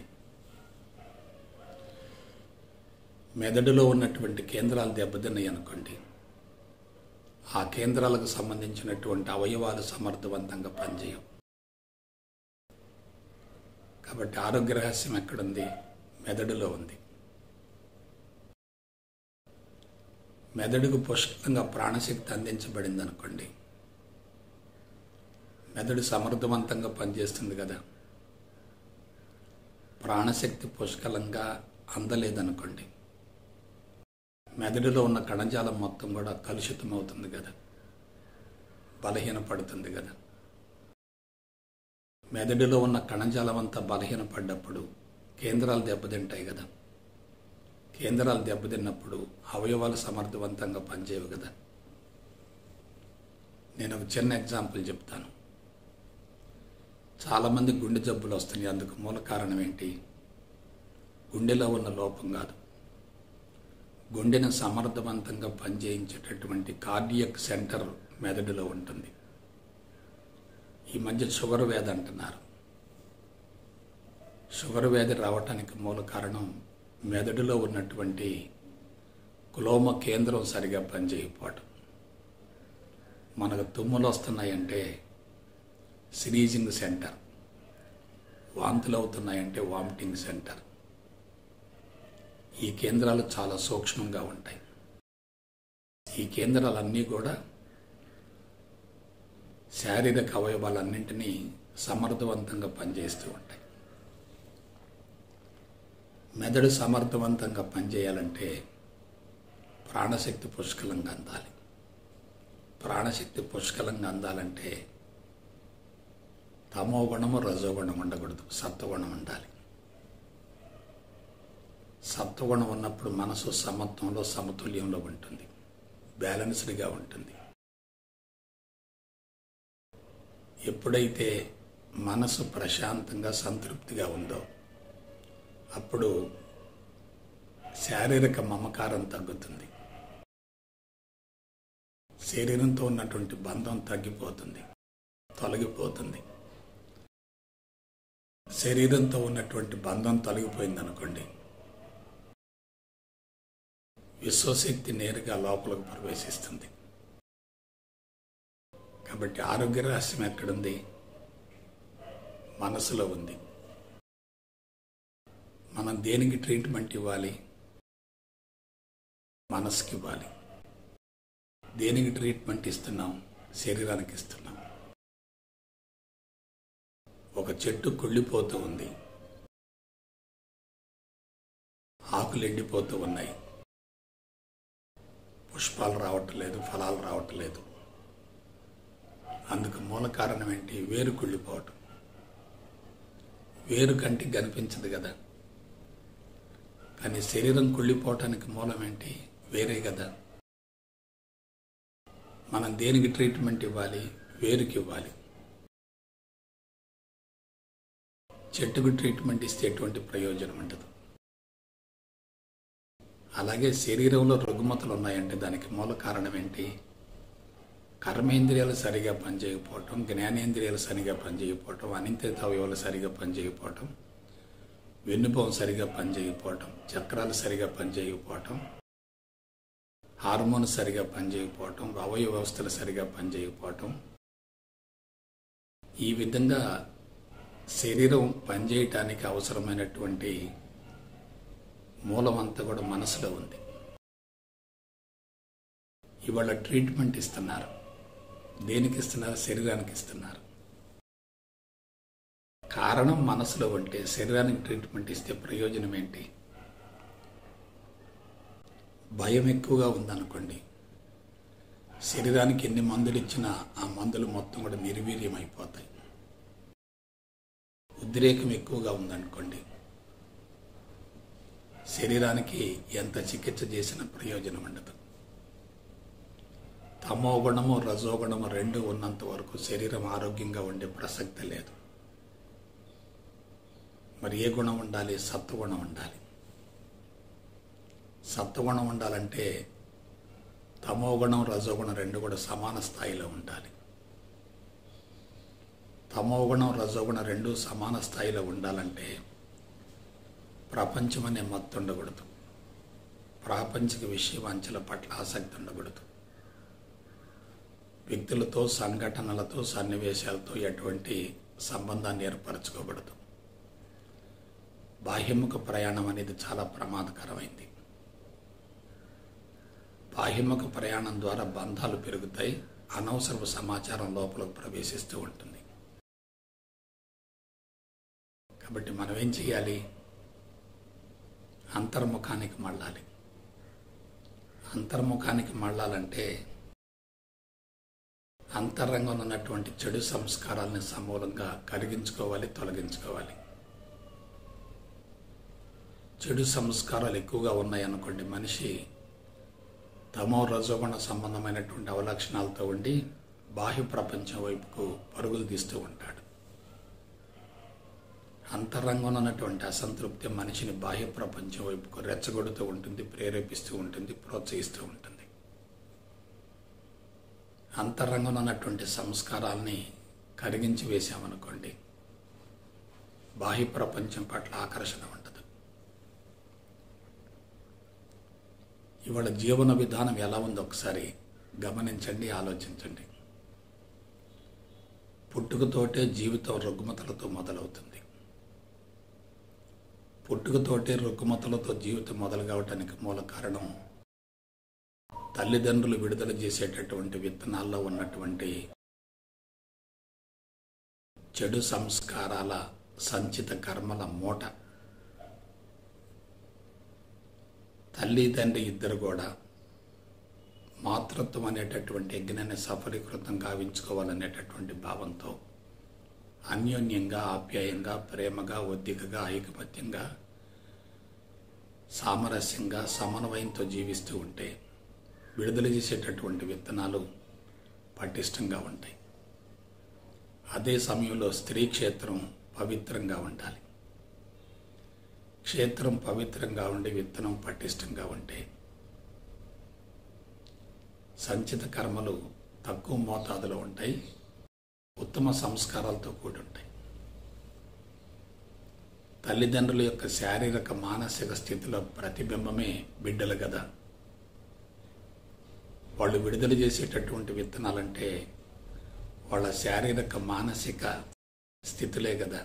మెదడులో ఉన్నటువంటి కేంద్రాలు దెబ్బతిన్నాయి అనుకోండి ఆ కేంద్రాలకు సంబంధించినటువంటి అవయవాలు సమర్థవంతంగా పనిచేయవు కాబట్టి ఆరోగ్య రహస్యం ఎక్కడుంది మెదడులో ఉంది మెదడుకు పుష్కలంగా ప్రాణశక్తి అందించబడింది అనుకోండి మెదడు సమర్థవంతంగా పనిచేస్తుంది కదా ప్రాణశక్తి పుష్కలంగా అందలేదనుకోండి మెదడులో ఉన్న కణజాలం మొత్తం కూడా కలుషితం అవుతుంది కదా బలహీనపడుతుంది కదా మెదడులో ఉన్న కణజాలం అంతా బలహీనపడ్డప్పుడు కేంద్రాలు దెబ్బతింటాయి కదా కేంద్రాలు దెబ్బతిన్నప్పుడు అవయవాలు సమర్థవంతంగా పనిచేయవు కదా నేను ఒక చిన్న ఎగ్జాంపుల్ చెప్తాను చాలామంది గుండె జబ్బులు వస్తున్నాయి అందుకు మూల కారణం ఏంటి గుండెలో ఉన్న లోపం కాదు గుండెను సమర్థవంతంగా పనిచేయించేటటువంటి కార్డియక్ సెంటర్ మెదడులో ఉంటుంది ఈ మధ్య షుగర్ వ్యాధి అంటున్నారు షుగర్ వ్యాధి రావటానికి మూల కారణం మెదడులో ఉన్నటువంటి కులోమ కేంద్రం సరిగా పనిచేయకపోవటం మనకు తుమ్ములు వస్తున్నాయంటే సిరీజింగ్ సెంటర్ వాంతులు అవుతున్నాయంటే వామిటింగ్ సెంటర్ ఈ కేంద్రాలు చాలా సూక్ష్మంగా ఉంటాయి ఈ కేంద్రాలన్నీ కూడా శారీరక అవయవాలన్నింటినీ సమర్థవంతంగా పనిచేస్తూ ఉంటాయి మెదడు సమర్థవంతంగా పనిచేయాలంటే ప్రాణశక్తి పుష్కలంగా అందాలి ప్రాణశక్తి పుష్కలంగా అందాలంటే తమో గుణము రజోగుణం ఉండకూడదు సత్వగుణం ఉండాలి సత్వగుణం ఉన్నప్పుడు మనసు సమత్వంలో సమతుల్యంలో ఉంటుంది బ్యాలెన్స్డ్గా ఉంటుంది ఎప్పుడైతే మనసు ప్రశాంతంగా సంతృప్తిగా ఉందో అప్పుడు శారీరక మమకారం తగ్గుతుంది శరీరంతో ఉన్నటువంటి బంధం తగ్గిపోతుంది తొలగిపోతుంది శరీరంతో ఉన్నటువంటి బంధం తొలగిపోయింది అనుకోండి విశ్వశక్తి నేరుగా లోపలికి ప్రవేశిస్తుంది కాబట్టి ఆరోగ్య రహస్యం ఎక్కడుంది మనసులో ఉంది మనం దేనికి ట్రీట్మెంట్ ఇవ్వాలి మనసుకి ఇవ్వాలి దేనికి ట్రీట్మెంట్ ఇస్తున్నాం శరీరానికి ఇస్తున్నాం ఒక చెట్టు కుళ్ళిపోతూ ఉంది ఆకులు ఎండిపోతూ ఉన్నాయి పుష్పాలు రావట్లేదు ఫలాలు రావట్లేదు అందుకు మూల కారణం ఏంటి వేరు కుళ్ళిపోవటం వేరు కంటికి కనిపించదు కదా కానీ శరీరం కుళ్ళిపోవటానికి మూలం ఏంటి వేరే కదా మనం దేనికి ట్రీట్మెంట్ ఇవ్వాలి వేరుకి ఇవ్వాలి చెట్టుకు ట్రీట్మెంట్ ఇస్తే ఎటువంటి ప్రయోజనం ఉండదు అలాగే శరీరంలో రుగ్మతలు ఉన్నాయంటే దానికి మూల కారణం ఏంటి కర్మేంద్రియాలు సరిగా పనిచేయకపోవటం జ్ఞానేంద్రియాలు సరిగా పనిచేయకపోవటం అనింత్రిత అవయవాలు సరిగా పనిచేయకపోవటం వెన్నుపం సరిగా పనిచేయకపోవటం చక్రాలు సరిగా పనిచేయకపోవటం హార్మోన్ సరిగా పనిచేయకపోవటం అవయవ వ్యవస్థలు సరిగా పనిచేయకపోవటం ఈ విధంగా శరీరం పనిచేయటానికి అవసరమైనటువంటి మూలం అంతా కూడా మనసులో ఉంది ఇవాళ ట్రీట్మెంట్ ఇస్తున్నారు దేనికి ఇస్తున్నారు శరీరానికి ఇస్తున్నారు కారణం మనసులో ఉంటే శరీరానికి ట్రీట్మెంట్ ఇస్తే ప్రయోజనం ఏంటి భయం ఎక్కువగా ఉందనుకోండి శరీరానికి ఎన్ని మందులు ఇచ్చినా ఆ మందులు మొత్తం కూడా నిర్వీర్యం అయిపోతాయి ఉద్రేకం ఎక్కువగా ఉందనుకోండి శరీరానికి ఎంత చికిత్స చేసినా ప్రయోజనం ఉండదు తమో గుణము రజోగుణము రెండు ఉన్నంత వరకు శరీరం ఆరోగ్యంగా ఉండే ప్రసక్తి లేదు మరి ఏ గుణం ఉండాలి సత్వగుణం ఉండాలి సత్వగుణం ఉండాలంటే తమోగుణం రజోగుణం రెండు కూడా సమాన స్థాయిలో ఉండాలి తమోగుణం రజోగుణం రెండు సమాన స్థాయిలో ఉండాలంటే ప్రపంచం అనే మత్తు ఉండకూడదు ప్రాపంచిక విషయవాంఛల పట్ల ఆసక్తి ఉండకూడదు వ్యక్తులతో సంఘటనలతో సన్నివేశాలతో ఎటువంటి సంబంధాన్ని ఏర్పరచుకోకూడదు బాహ్యముఖ ప్రయాణం అనేది చాలా ప్రమాదకరమైంది బాహ్యముఖ ప్రయాణం ద్వారా బంధాలు పెరుగుతాయి అనవసరపు సమాచారం లోపలకు ప్రవేశిస్తూ ఉంటుంది కాబట్టి మనం ఏం చేయాలి అంతర్ముఖానికి మళ్ళాలి అంతర్ముఖానికి మళ్ళాలంటే అంతరంగంలో ఉన్నటువంటి చెడు సంస్కారాలను సమూలంగా కరిగించుకోవాలి తొలగించుకోవాలి చెడు సంస్కారాలు ఎక్కువగా ఉన్నాయనుకోండి మనిషి తమో రజోగుణ సంబంధమైనటువంటి అవలక్షణాలతో ఉండి బాహ్య ప్రపంచం వైపుకు పరుగులు తీస్తూ ఉంటాడు అంతరంగంలో ఉన్నటువంటి అసంతృప్తి మనిషిని బాహ్య ప్రపంచం వైపుకు రెచ్చగొడుతూ ఉంటుంది ప్రేరేపిస్తూ ఉంటుంది ప్రోత్సహిస్తూ ఉంటుంది అంతరంగంలో ఉన్నటువంటి సంస్కారాల్ని కరిగించి వేశామనుకోండి బాహ్య ప్రపంచం పట్ల ఆకర్షణ ఉండదు ఇవాళ జీవన విధానం ఎలా ఉందో ఒకసారి గమనించండి ఆలోచించండి పుట్టుకతోటే జీవితం రుగ్మతలతో మొదలవుతుంది పుట్టుకతోటే రుగ్మతలతో జీవితం మొదలు కావటానికి మూల కారణం తల్లిదండ్రులు విడుదల చేసేటటువంటి విత్తనాల్లో ఉన్నటువంటి చెడు సంస్కారాల సంచిత కర్మల మూట తల్లి తండ్రి ఇద్దరు కూడా మాతృత్వం అనేటటువంటి యజ్ఞాన్ని సఫలీకృతం గావించుకోవాలనేటటువంటి భావంతో అన్యోన్యంగా ఆప్యాయంగా ప్రేమగా ఒద్దికగా ఐకమత్యంగా సామరస్యంగా సమన్వయంతో జీవిస్తూ ఉంటే విడుదల చేసేటటువంటి విత్తనాలు పటిష్టంగా ఉంటాయి అదే సమయంలో స్త్రీ క్షేత్రం పవిత్రంగా ఉండాలి క్షేత్రం పవిత్రంగా ఉండి విత్తనం పటిష్టంగా ఉంటే సంచిత కర్మలు తక్కువ మోతాదులో ఉంటాయి ఉత్తమ సంస్కారాలతో కూడి ఉంటాయి తల్లిదండ్రుల యొక్క శారీరక మానసిక స్థితిలో ప్రతిబింబమే బిడ్డలు కదా వాళ్ళు విడుదల చేసేటటువంటి విత్తనాలంటే వాళ్ళ శారీరక మానసిక స్థితులే కదా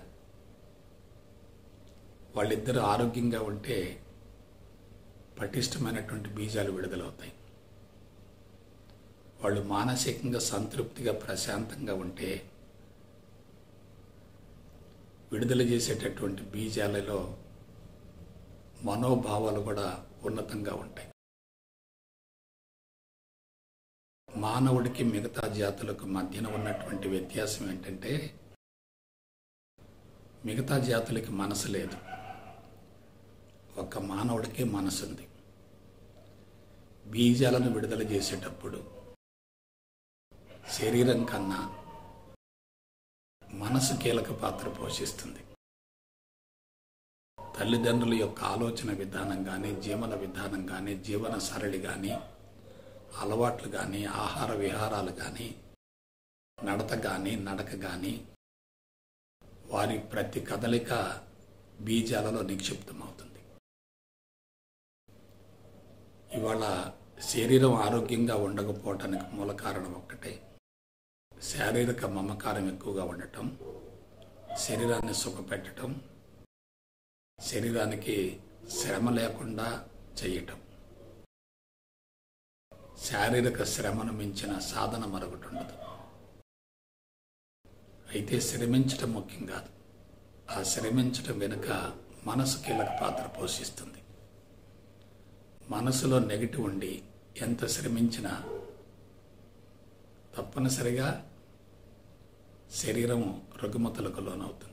వాళ్ళిద్దరూ ఆరోగ్యంగా ఉంటే పటిష్టమైనటువంటి బీజాలు విడుదలవుతాయి వాళ్ళు మానసికంగా సంతృప్తిగా ప్రశాంతంగా ఉంటే విడుదల చేసేటటువంటి బీజాలలో మనోభావాలు కూడా ఉన్నతంగా ఉంటాయి మానవుడికి మిగతా జాతులకు మధ్యన ఉన్నటువంటి వ్యత్యాసం ఏంటంటే మిగతా జాతులకి మనసు లేదు ఒక మానవుడికి మనసు ఉంది బీజాలను విడుదల చేసేటప్పుడు శరీరం కన్నా మనసు కీలక పాత్ర పోషిస్తుంది తల్లిదండ్రుల యొక్క ఆలోచన విధానం కానీ జీవన విధానం కానీ జీవన సరళి కానీ అలవాట్లు కానీ ఆహార విహారాలు కానీ నడత కానీ నడక కానీ వారి ప్రతి కదలిక బీజాలలో నిక్షిప్తమవుతుంది ఇవాళ శరీరం ఆరోగ్యంగా ఉండకపోవటానికి మూల కారణం ఒక్కటే శారీరక మమకారం ఎక్కువగా ఉండటం శరీరాన్ని సుఖపెట్టడం శరీరానికి శ్రమ లేకుండా చేయటం శారీరక శ్రమను మించిన సాధన మరొకటి ఉండదు అయితే శ్రమించటం ముఖ్యం కాదు ఆ శ్రమించటం వెనుక మనసు కీలక పాత్ర పోషిస్తుంది మనసులో నెగిటివ్ ఉండి ఎంత శ్రమించినా తప్పనిసరిగా శరీరం రుగ్మతలకు లోనవుతుంది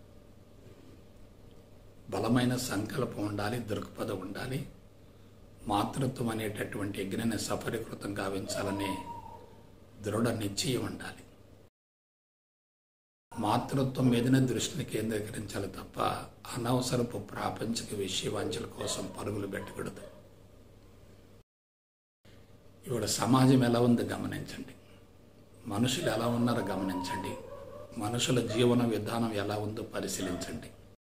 బలమైన సంకల్పం ఉండాలి దృక్పథం ఉండాలి మాతృత్వం అనేటటువంటి యజ్ఞాన్ని సఫలీకృతం గావించాలనే దృఢ నిశ్చయం ఉండాలి మాతృత్వం మీదనే దృష్టిని కేంద్రీకరించాలి తప్ప అనవసరపు ప్రాపంచిక విషయవాంఛల కోసం పరుగులు పెట్టకూడదు ఇవాళ సమాజం ఎలా ఉందో గమనించండి మనుషులు ఎలా ఉన్నారో గమనించండి మనుషుల జీవన విధానం ఎలా ఉందో పరిశీలించండి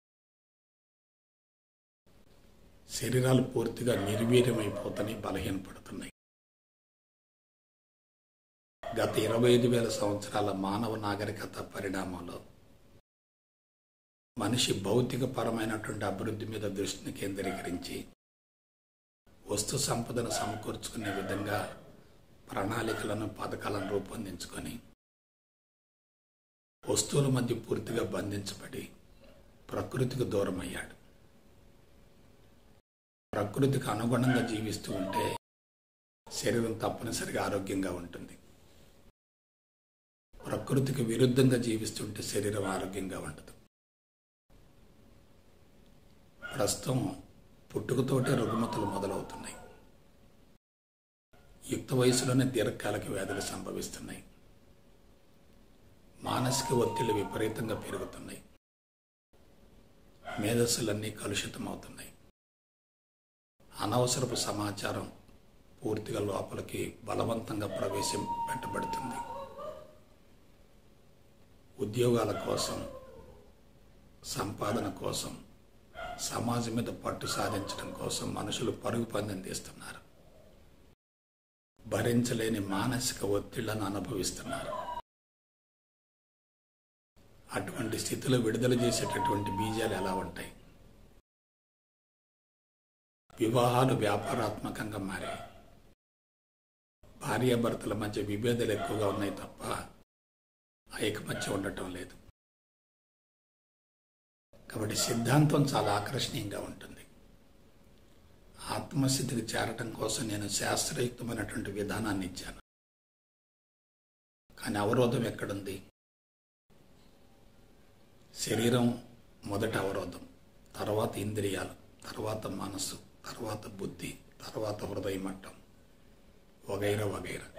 శరీరాలు పూర్తిగా నిర్వీర్యమైపోతున్నాయి బలహీనపడుతున్నాయి గత ఇరవై ఐదు వేల సంవత్సరాల మానవ నాగరికత పరిణామంలో మనిషి భౌతిక పరమైనటువంటి అభివృద్ధి మీద దృష్టిని కేంద్రీకరించి వస్తు సంపదను సమకూర్చుకునే విధంగా ప్రణాళికలను పథకాలను రూపొందించుకొని వస్తువుల మధ్య పూర్తిగా బంధించబడి ప్రకృతికి దూరం అయ్యాడు ప్రకృతికి అనుగుణంగా జీవిస్తూ ఉంటే శరీరం తప్పనిసరిగా ఆరోగ్యంగా ఉంటుంది ప్రకృతికి విరుద్ధంగా జీవిస్తుంటే శరీరం ఆరోగ్యంగా ఉండదు ప్రస్తుతం పుట్టుకతోటే రుగ్మతలు మొదలవుతున్నాయి యుక్త వయసులోనే దీర్ఘకాలిక వ్యాధులు సంభవిస్తున్నాయి మానసిక ఒత్తిళ్లు విపరీతంగా పెరుగుతున్నాయి మేధస్సులన్నీ కలుషితమవుతున్నాయి అనవసరపు సమాచారం పూర్తిగా లోపలికి బలవంతంగా ప్రవేశం పెట్టబడుతుంది ఉద్యోగాల కోసం సంపాదన కోసం సమాజం మీద పట్టు సాధించడం కోసం మనుషులు పరుగు పందెం తీస్తున్నారు భరించలేని మానసిక ఒత్తిళ్లను అనుభవిస్తున్నారు అటువంటి స్థితిలో విడుదల చేసేటటువంటి బీజాలు ఎలా ఉంటాయి వివాహాలు వ్యాపారాత్మకంగా మారాయి భార్యాభర్తల మధ్య విభేదాలు ఎక్కువగా ఉన్నాయి తప్ప ఐకమత్యం ఉండటం లేదు కాబట్టి సిద్ధాంతం చాలా ఆకర్షణీయంగా ఉంటుంది ఆత్మస్థితికి చేరటం కోసం నేను శాస్త్రయుక్తమైనటువంటి విధానాన్ని ఇచ్చాను కానీ అవరోధం ఎక్కడుంది శరీరం మొదట అవరోధం తర్వాత ఇంద్రియాలు తర్వాత మనసు తర్వాత బుద్ధి తర్వాత హృదయ మట్టం వగైరా వగైరా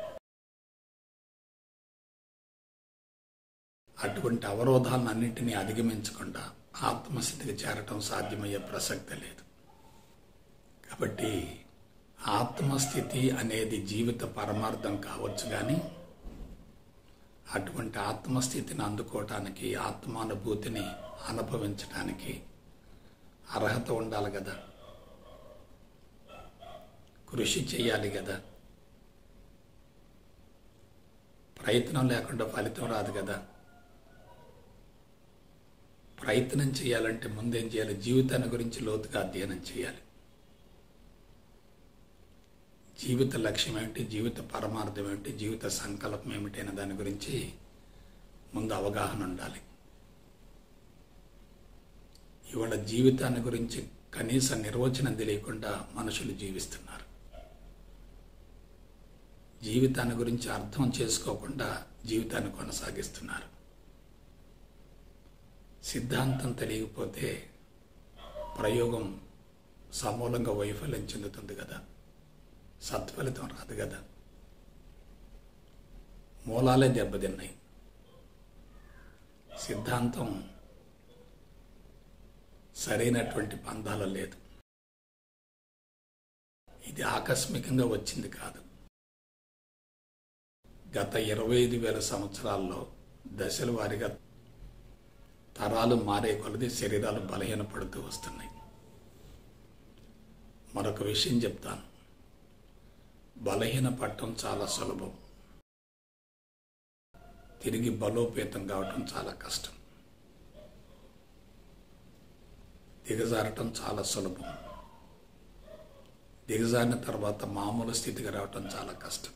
అటువంటి అవరోధాలన్నింటినీ అధిగమించకుండా ఆత్మస్థితికి చేరటం సాధ్యమయ్యే ప్రసక్తి లేదు కాబట్టి ఆత్మస్థితి అనేది జీవిత పరమార్థం కావచ్చు కానీ అటువంటి ఆత్మస్థితిని అందుకోవటానికి ఆత్మానుభూతిని అనుభవించడానికి అర్హత ఉండాలి కదా కృషి చేయాలి కదా ప్రయత్నం లేకుండా ఫలితం రాదు కదా ప్రయత్నం చేయాలంటే ముందేం చేయాలి జీవితాన్ని గురించి లోతుగా అధ్యయనం చేయాలి జీవిత లక్ష్యం ఏమిటి జీవిత పరమార్థం ఏమిటి జీవిత సంకల్పం ఏమిటి అనే దాని గురించి ముందు అవగాహన ఉండాలి ఇవాళ జీవితాన్ని గురించి కనీస నిర్వచనం తెలియకుండా మనుషులు జీవిస్తున్నారు జీవితాన్ని గురించి అర్థం చేసుకోకుండా జీవితాన్ని కొనసాగిస్తున్నారు సిద్ధాంతం తెలియకపోతే ప్రయోగం సమూలంగా వైఫల్యం చెందుతుంది కదా సత్ఫలితం రాదు కదా మూలాలే దెబ్బతిన్నాయి సిద్ధాంతం సరైనటువంటి పందాలు లేదు ఇది ఆకస్మికంగా వచ్చింది కాదు గత ఇరవై ఐదు వేల సంవత్సరాల్లో దశల వారీగా తరాలు మారే కొలది శరీరాలు బలహీనపడుతూ వస్తున్నాయి మరొక విషయం చెప్తాను బలహీన పడటం చాలా సులభం తిరిగి బలోపేతం కావటం చాలా కష్టం దిగజారటం చాలా సులభం దిగజారిన తర్వాత మామూలు స్థితికి రావటం చాలా కష్టం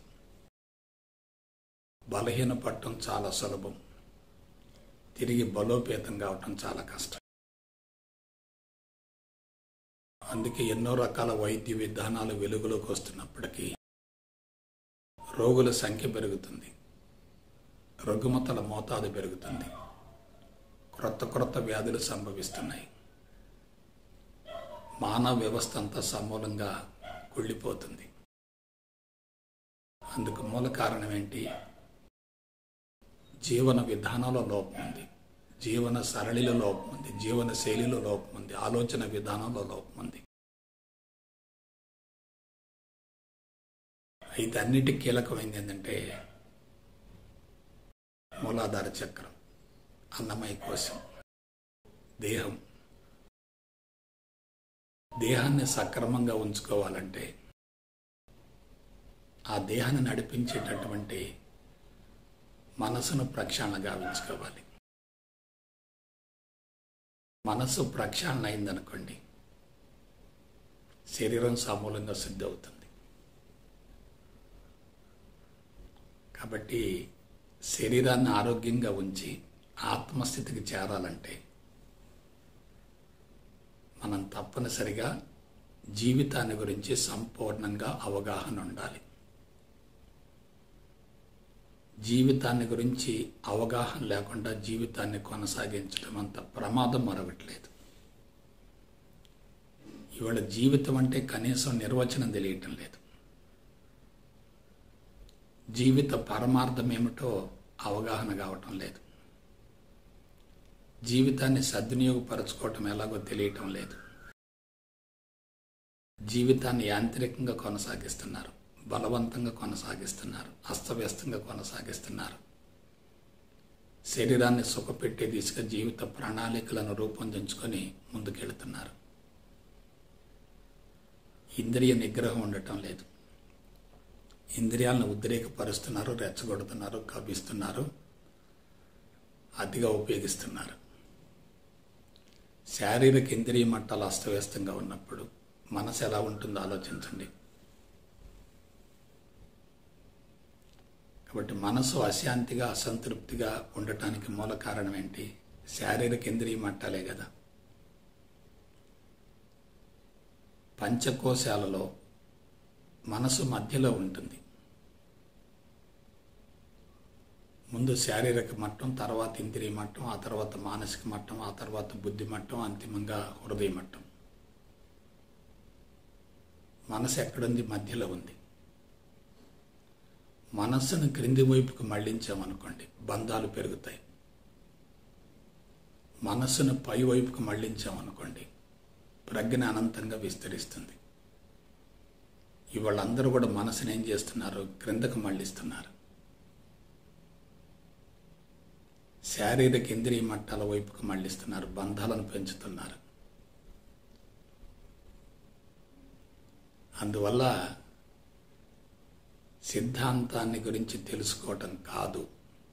బలహీన పడటం చాలా సులభం తిరిగి బలోపేతం కావటం చాలా కష్టం అందుకే ఎన్నో రకాల వైద్య విధానాలు వెలుగులోకి వస్తున్నప్పటికీ రోగుల సంఖ్య పెరుగుతుంది రుగ్మతల మోతాదు పెరుగుతుంది క్రొత్త క్రొత్త వ్యాధులు సంభవిస్తున్నాయి మానవ వ్యవస్థ అంతా సమూలంగా కుళ్ళిపోతుంది అందుకు మూల కారణం ఏంటి జీవన విధానంలో లోపం ఉంది జీవన సరళిలో లోపం ఉంది జీవన శైలిలో లోపం ఉంది ఆలోచన విధానంలో లోపం ఉంది అయితే అన్నిటి కీలకమైంది ఏంటంటే మూలాధార చక్రం అన్నమయ కోశం దేహం దేహాన్ని సక్రమంగా ఉంచుకోవాలంటే ఆ దేహాన్ని నడిపించేటటువంటి మనసును ప్రక్షాళన గావించుకోవాలి మనసు ప్రక్షాళన అయిందనుకోండి శరీరం సమూలంగా శుద్ధి అవుతుంది కాబట్టి శరీరాన్ని ఆరోగ్యంగా ఉంచి ఆత్మస్థితికి చేరాలంటే మనం తప్పనిసరిగా జీవితాన్ని గురించి సంపూర్ణంగా అవగాహన ఉండాలి జీవితాన్ని గురించి అవగాహన లేకుండా జీవితాన్ని కొనసాగించడం అంత ప్రమాదం మరొకట్లేదు ఇవాళ జీవితం అంటే కనీసం నిర్వచనం తెలియటం లేదు జీవిత పరమార్థం ఏమిటో అవగాహన కావటం లేదు జీవితాన్ని సద్వినియోగపరచుకోవటం ఎలాగో తెలియటం లేదు జీవితాన్ని యాంత్రికంగా కొనసాగిస్తున్నారు బలవంతంగా కొనసాగిస్తున్నారు అస్తవ్యస్తంగా కొనసాగిస్తున్నారు శరీరాన్ని సుఖపెట్టే దిశగా జీవిత ప్రణాళికలను రూపొందించుకొని ముందుకెళ్తున్నారు ఇంద్రియ నిగ్రహం ఉండటం లేదు ఇంద్రియాలను ఉద్రేకపరుస్తున్నారు రెచ్చగొడుతున్నారు కవ్విస్తున్నారు అతిగా ఉపయోగిస్తున్నారు శారీరక ఇంద్రియ మట్టాలు అస్తవ్యస్తంగా ఉన్నప్పుడు మనసు ఎలా ఉంటుందో ఆలోచించండి కాబట్టి మనసు అశాంతిగా అసంతృప్తిగా ఉండటానికి మూల కారణం ఏంటి శారీరక ఇంద్రియ మట్టాలే కదా పంచకోశాలలో మనసు మధ్యలో ఉంటుంది ముందు శారీరక మట్టం తర్వాత ఇంద్రియ మట్టం ఆ తర్వాత మానసిక మట్టం ఆ తర్వాత బుద్ధి మట్టం అంతిమంగా హృదయ మట్టం మనసు ఎక్కడుంది మధ్యలో ఉంది మనస్సును క్రింది వైపుకు మళ్లించామనుకోండి బంధాలు పెరుగుతాయి మనస్సును పై వైపుకు మళ్లించామనుకోండి ప్రజ్ఞ అనంతంగా విస్తరిస్తుంది ఇవాళ అందరూ కూడా మనసుని ఏం చేస్తున్నారు క్రిందకు మళ్లిస్తున్నారు శారీరక ఇంద్రియ మట్టాల వైపుకు మళ్లిస్తున్నారు బంధాలను పెంచుతున్నారు అందువల్ల సిద్ధాంతాన్ని గురించి తెలుసుకోవటం కాదు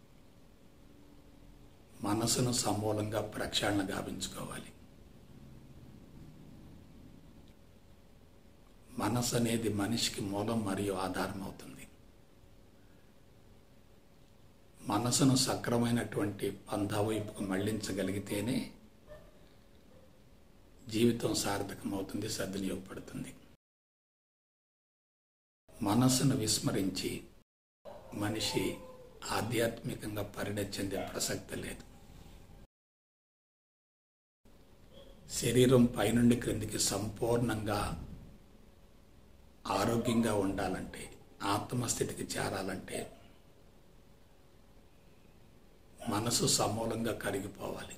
మనసును సమూలంగా ప్రక్షాళన గావించుకోవాలి మనసు అనేది మనిషికి మూలం మరియు ఆధారం అవుతుంది మనసును సక్రమైనటువంటి పంథా వైపుకు మళ్లించగలిగితేనే జీవితం సార్థకమవుతుంది సద్వినియోగపడుతుంది మనస్సును విస్మరించి మనిషి ఆధ్యాత్మికంగా పరిణతి చెందే ప్రసక్తి లేదు శరీరం పైనుండి క్రిందికి సంపూర్ణంగా ఆరోగ్యంగా ఉండాలంటే ఆత్మస్థితికి చేరాలంటే మనసు సమూలంగా కరిగిపోవాలి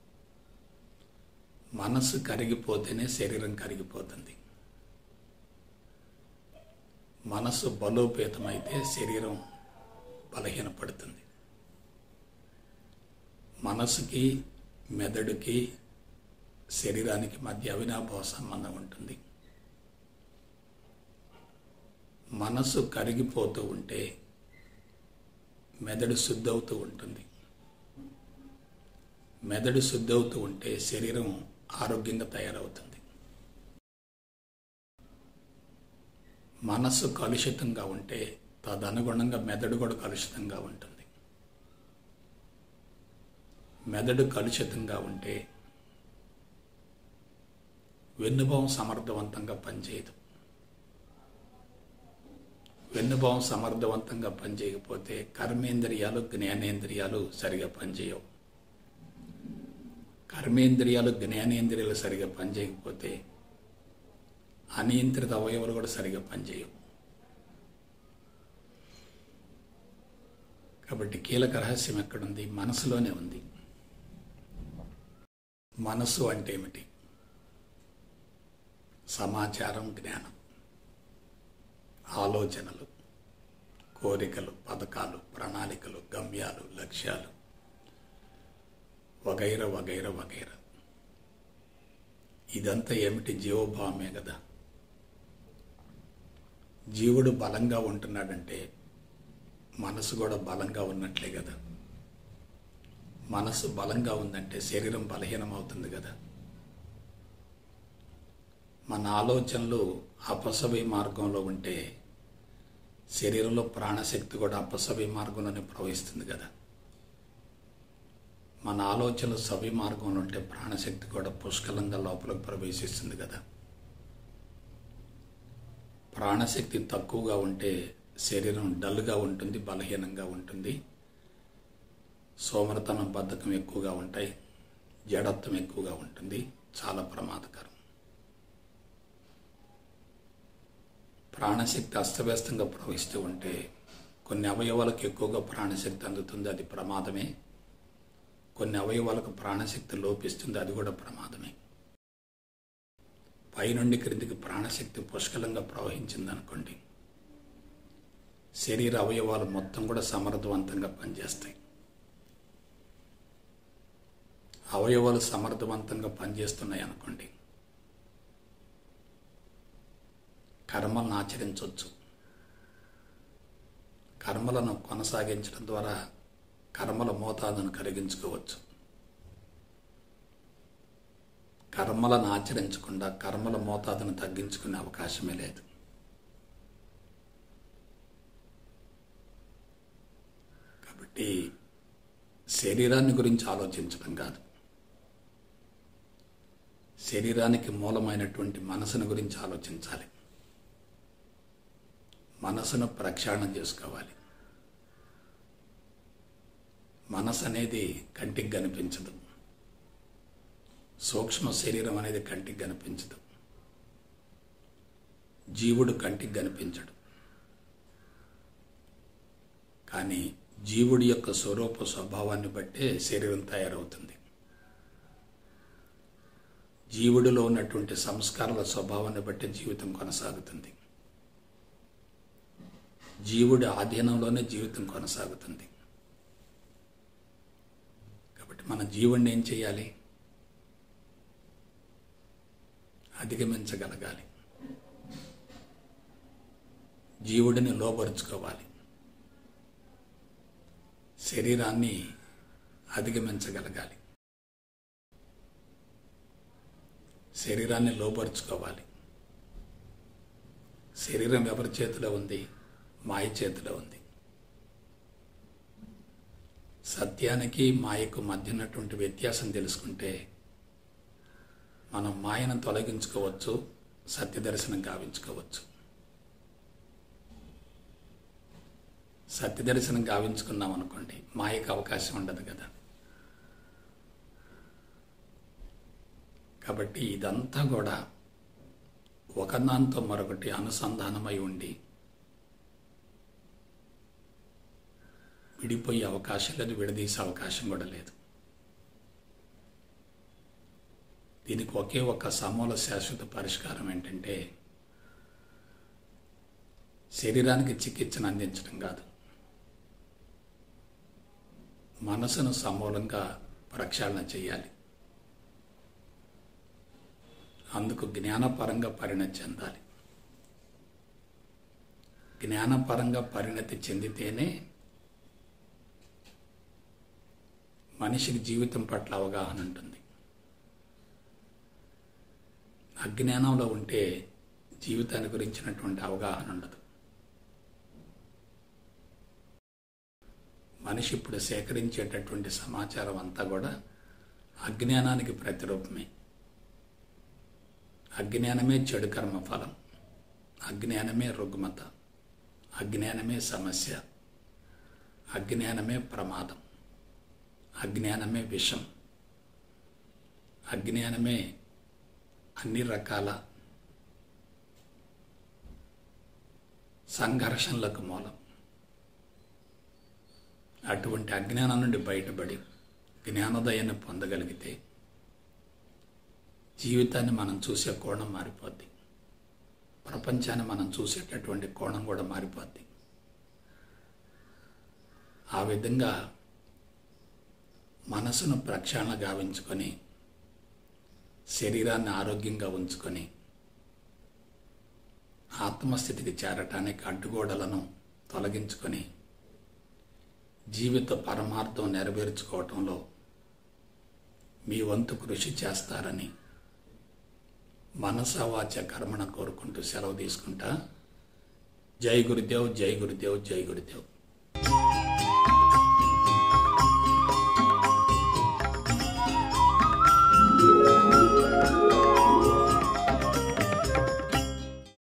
మనసు కరిగిపోతేనే శరీరం కరిగిపోతుంది మనసు బలోపేతమైతే శరీరం బలహీనపడుతుంది మనసుకి మెదడుకి శరీరానికి మధ్య అవినాభావ సంబంధం ఉంటుంది మనసు కరిగిపోతూ ఉంటే మెదడు శుద్ధవుతూ ఉంటుంది మెదడు శుద్ధవుతూ ఉంటే శరీరం ఆరోగ్యంగా తయారవుతుంది మనస్సు కలుషితంగా ఉంటే తదనుగుణంగా మెదడు కూడా కలుషితంగా ఉంటుంది మెదడు కలుషితంగా ఉంటే వెన్నుభావం సమర్థవంతంగా పనిచేయదు వెన్నుభావం సమర్థవంతంగా పనిచేయకపోతే కర్మేంద్రియాలు జ్ఞానేంద్రియాలు సరిగా పనిచేయవు కర్మేంద్రియాలు జ్ఞానేంద్రియాలు సరిగా పనిచేయకపోతే అనియంత్రిత అవయవాలు కూడా సరిగా పనిచేయవు కాబట్టి కీలక రహస్యం ఎక్కడుంది మనసులోనే ఉంది మనసు అంటే ఏమిటి సమాచారం జ్ఞానం ఆలోచనలు కోరికలు పథకాలు ప్రణాళికలు గమ్యాలు లక్ష్యాలు వగైర వగైర వగైర ఇదంతా ఏమిటి జీవభావమే కదా జీవుడు బలంగా ఉంటున్నాడంటే మనసు కూడా బలంగా ఉన్నట్లే కదా మనసు బలంగా ఉందంటే శరీరం బలహీనం అవుతుంది కదా మన ఆలోచనలు అపసవి మార్గంలో ఉంటే శరీరంలో ప్రాణశక్తి కూడా అపసవి మార్గంలోనే ప్రవహిస్తుంది కదా మన ఆలోచనలు సవి మార్గంలో ఉంటే ప్రాణశక్తి కూడా పుష్కలంగా లోపలికి ప్రవేశిస్తుంది కదా ప్రాణశక్తి తక్కువగా ఉంటే శరీరం డల్గా ఉంటుంది బలహీనంగా ఉంటుంది సోమరతనం బద్ధకం ఎక్కువగా ఉంటాయి జడత్వం ఎక్కువగా ఉంటుంది చాలా ప్రమాదకరం ప్రాణశక్తి అస్తవ్యస్తంగా ప్రవహిస్తూ ఉంటే కొన్ని అవయవాలకు ఎక్కువగా ప్రాణశక్తి అందుతుంది అది ప్రమాదమే కొన్ని అవయవాలకు ప్రాణశక్తి లోపిస్తుంది అది కూడా ప్రమాదమే పైనుండి క్రిందికి ప్రాణశక్తి పుష్కలంగా ప్రవహించింది అనుకోండి శరీర అవయవాలు మొత్తం కూడా సమర్థవంతంగా పనిచేస్తాయి అవయవాలు సమర్థవంతంగా పనిచేస్తున్నాయి అనుకోండి కర్మలను ఆచరించవచ్చు కర్మలను కొనసాగించడం ద్వారా కర్మల మోతాదును కరిగించుకోవచ్చు కర్మలను ఆచరించకుండా కర్మల మోతాదును తగ్గించుకునే అవకాశమే లేదు కాబట్టి శరీరాన్ని గురించి ఆలోచించడం కాదు శరీరానికి మూలమైనటువంటి మనసును గురించి ఆలోచించాలి మనసును ప్రక్షాళన చేసుకోవాలి మనసు అనేది కంటికి కనిపించదు సూక్ష్మ శరీరం అనేది కంటికి కనిపించదు జీవుడు కంటికి కనిపించడు కానీ జీవుడి యొక్క స్వరూప స్వభావాన్ని బట్టే శరీరం తయారవుతుంది జీవుడిలో ఉన్నటువంటి సంస్కారాల స్వభావాన్ని బట్టి జీవితం కొనసాగుతుంది జీవుడి ఆధీనంలోనే జీవితం కొనసాగుతుంది కాబట్టి మన జీవుడిని ఏం చేయాలి అధిగమించగలగాలి జీవుడిని లోపరుచుకోవాలి శరీరాన్ని అధిగమించగలగాలి శరీరాన్ని లోపరుచుకోవాలి శరీరం ఎవరి చేతిలో ఉంది మాయ చేతిలో ఉంది సత్యానికి మాయకు మధ్య ఉన్నటువంటి వ్యత్యాసం తెలుసుకుంటే మనం మాయను తొలగించుకోవచ్చు సత్య దర్శనం గావించుకోవచ్చు సత్య దర్శనం గావించుకున్నాం అనుకోండి మాయకు అవకాశం ఉండదు కదా కాబట్టి ఇదంతా కూడా ఒకదాంతో మరొకటి అనుసంధానమై ఉండి విడిపోయే అవకాశం లేదు విడదీసే అవకాశం కూడా లేదు దీనికి ఒకే ఒక సమూల శాశ్వత పరిష్కారం ఏంటంటే శరీరానికి చికిత్సను అందించడం కాదు మనసును సమూలంగా ప్రక్షాళన చేయాలి అందుకు జ్ఞానపరంగా పరిణతి చెందాలి జ్ఞానపరంగా పరిణతి చెందితేనే మనిషికి జీవితం పట్ల అవగాహన ఉంటుంది అజ్ఞానంలో ఉంటే జీవితాన్ని గురించినటువంటి అవగాహన ఉండదు మనిషి ఇప్పుడు సేకరించేటటువంటి సమాచారం అంతా కూడా అజ్ఞానానికి ప్రతిరూపమే అజ్ఞానమే చెడు కర్మ ఫలం అజ్ఞానమే రుగ్మత అజ్ఞానమే సమస్య అజ్ఞానమే ప్రమాదం అజ్ఞానమే విషం అజ్ఞానమే అన్ని రకాల సంఘర్షణలకు మూలం అటువంటి అజ్ఞానం నుండి బయటపడి జ్ఞానోదయాన్ని పొందగలిగితే జీవితాన్ని మనం చూసే కోణం మారిపోద్ది ప్రపంచాన్ని మనం చూసేటటువంటి కోణం కూడా మారిపోద్ది ఆ విధంగా మనసును ప్రక్షాళన గావించుకొని శరీరాన్ని ఆరోగ్యంగా ఉంచుకొని ఆత్మస్థితికి చేరటానికి అడ్డుగోడలను తొలగించుకొని జీవిత పరమార్థం నెరవేర్చుకోవటంలో మీ వంతు కృషి చేస్తారని మనసవాచ కర్మణ కోరుకుంటూ సెలవు తీసుకుంటా జై గురుదేవ్ జై గురుదేవ్ జై గురుదేవ్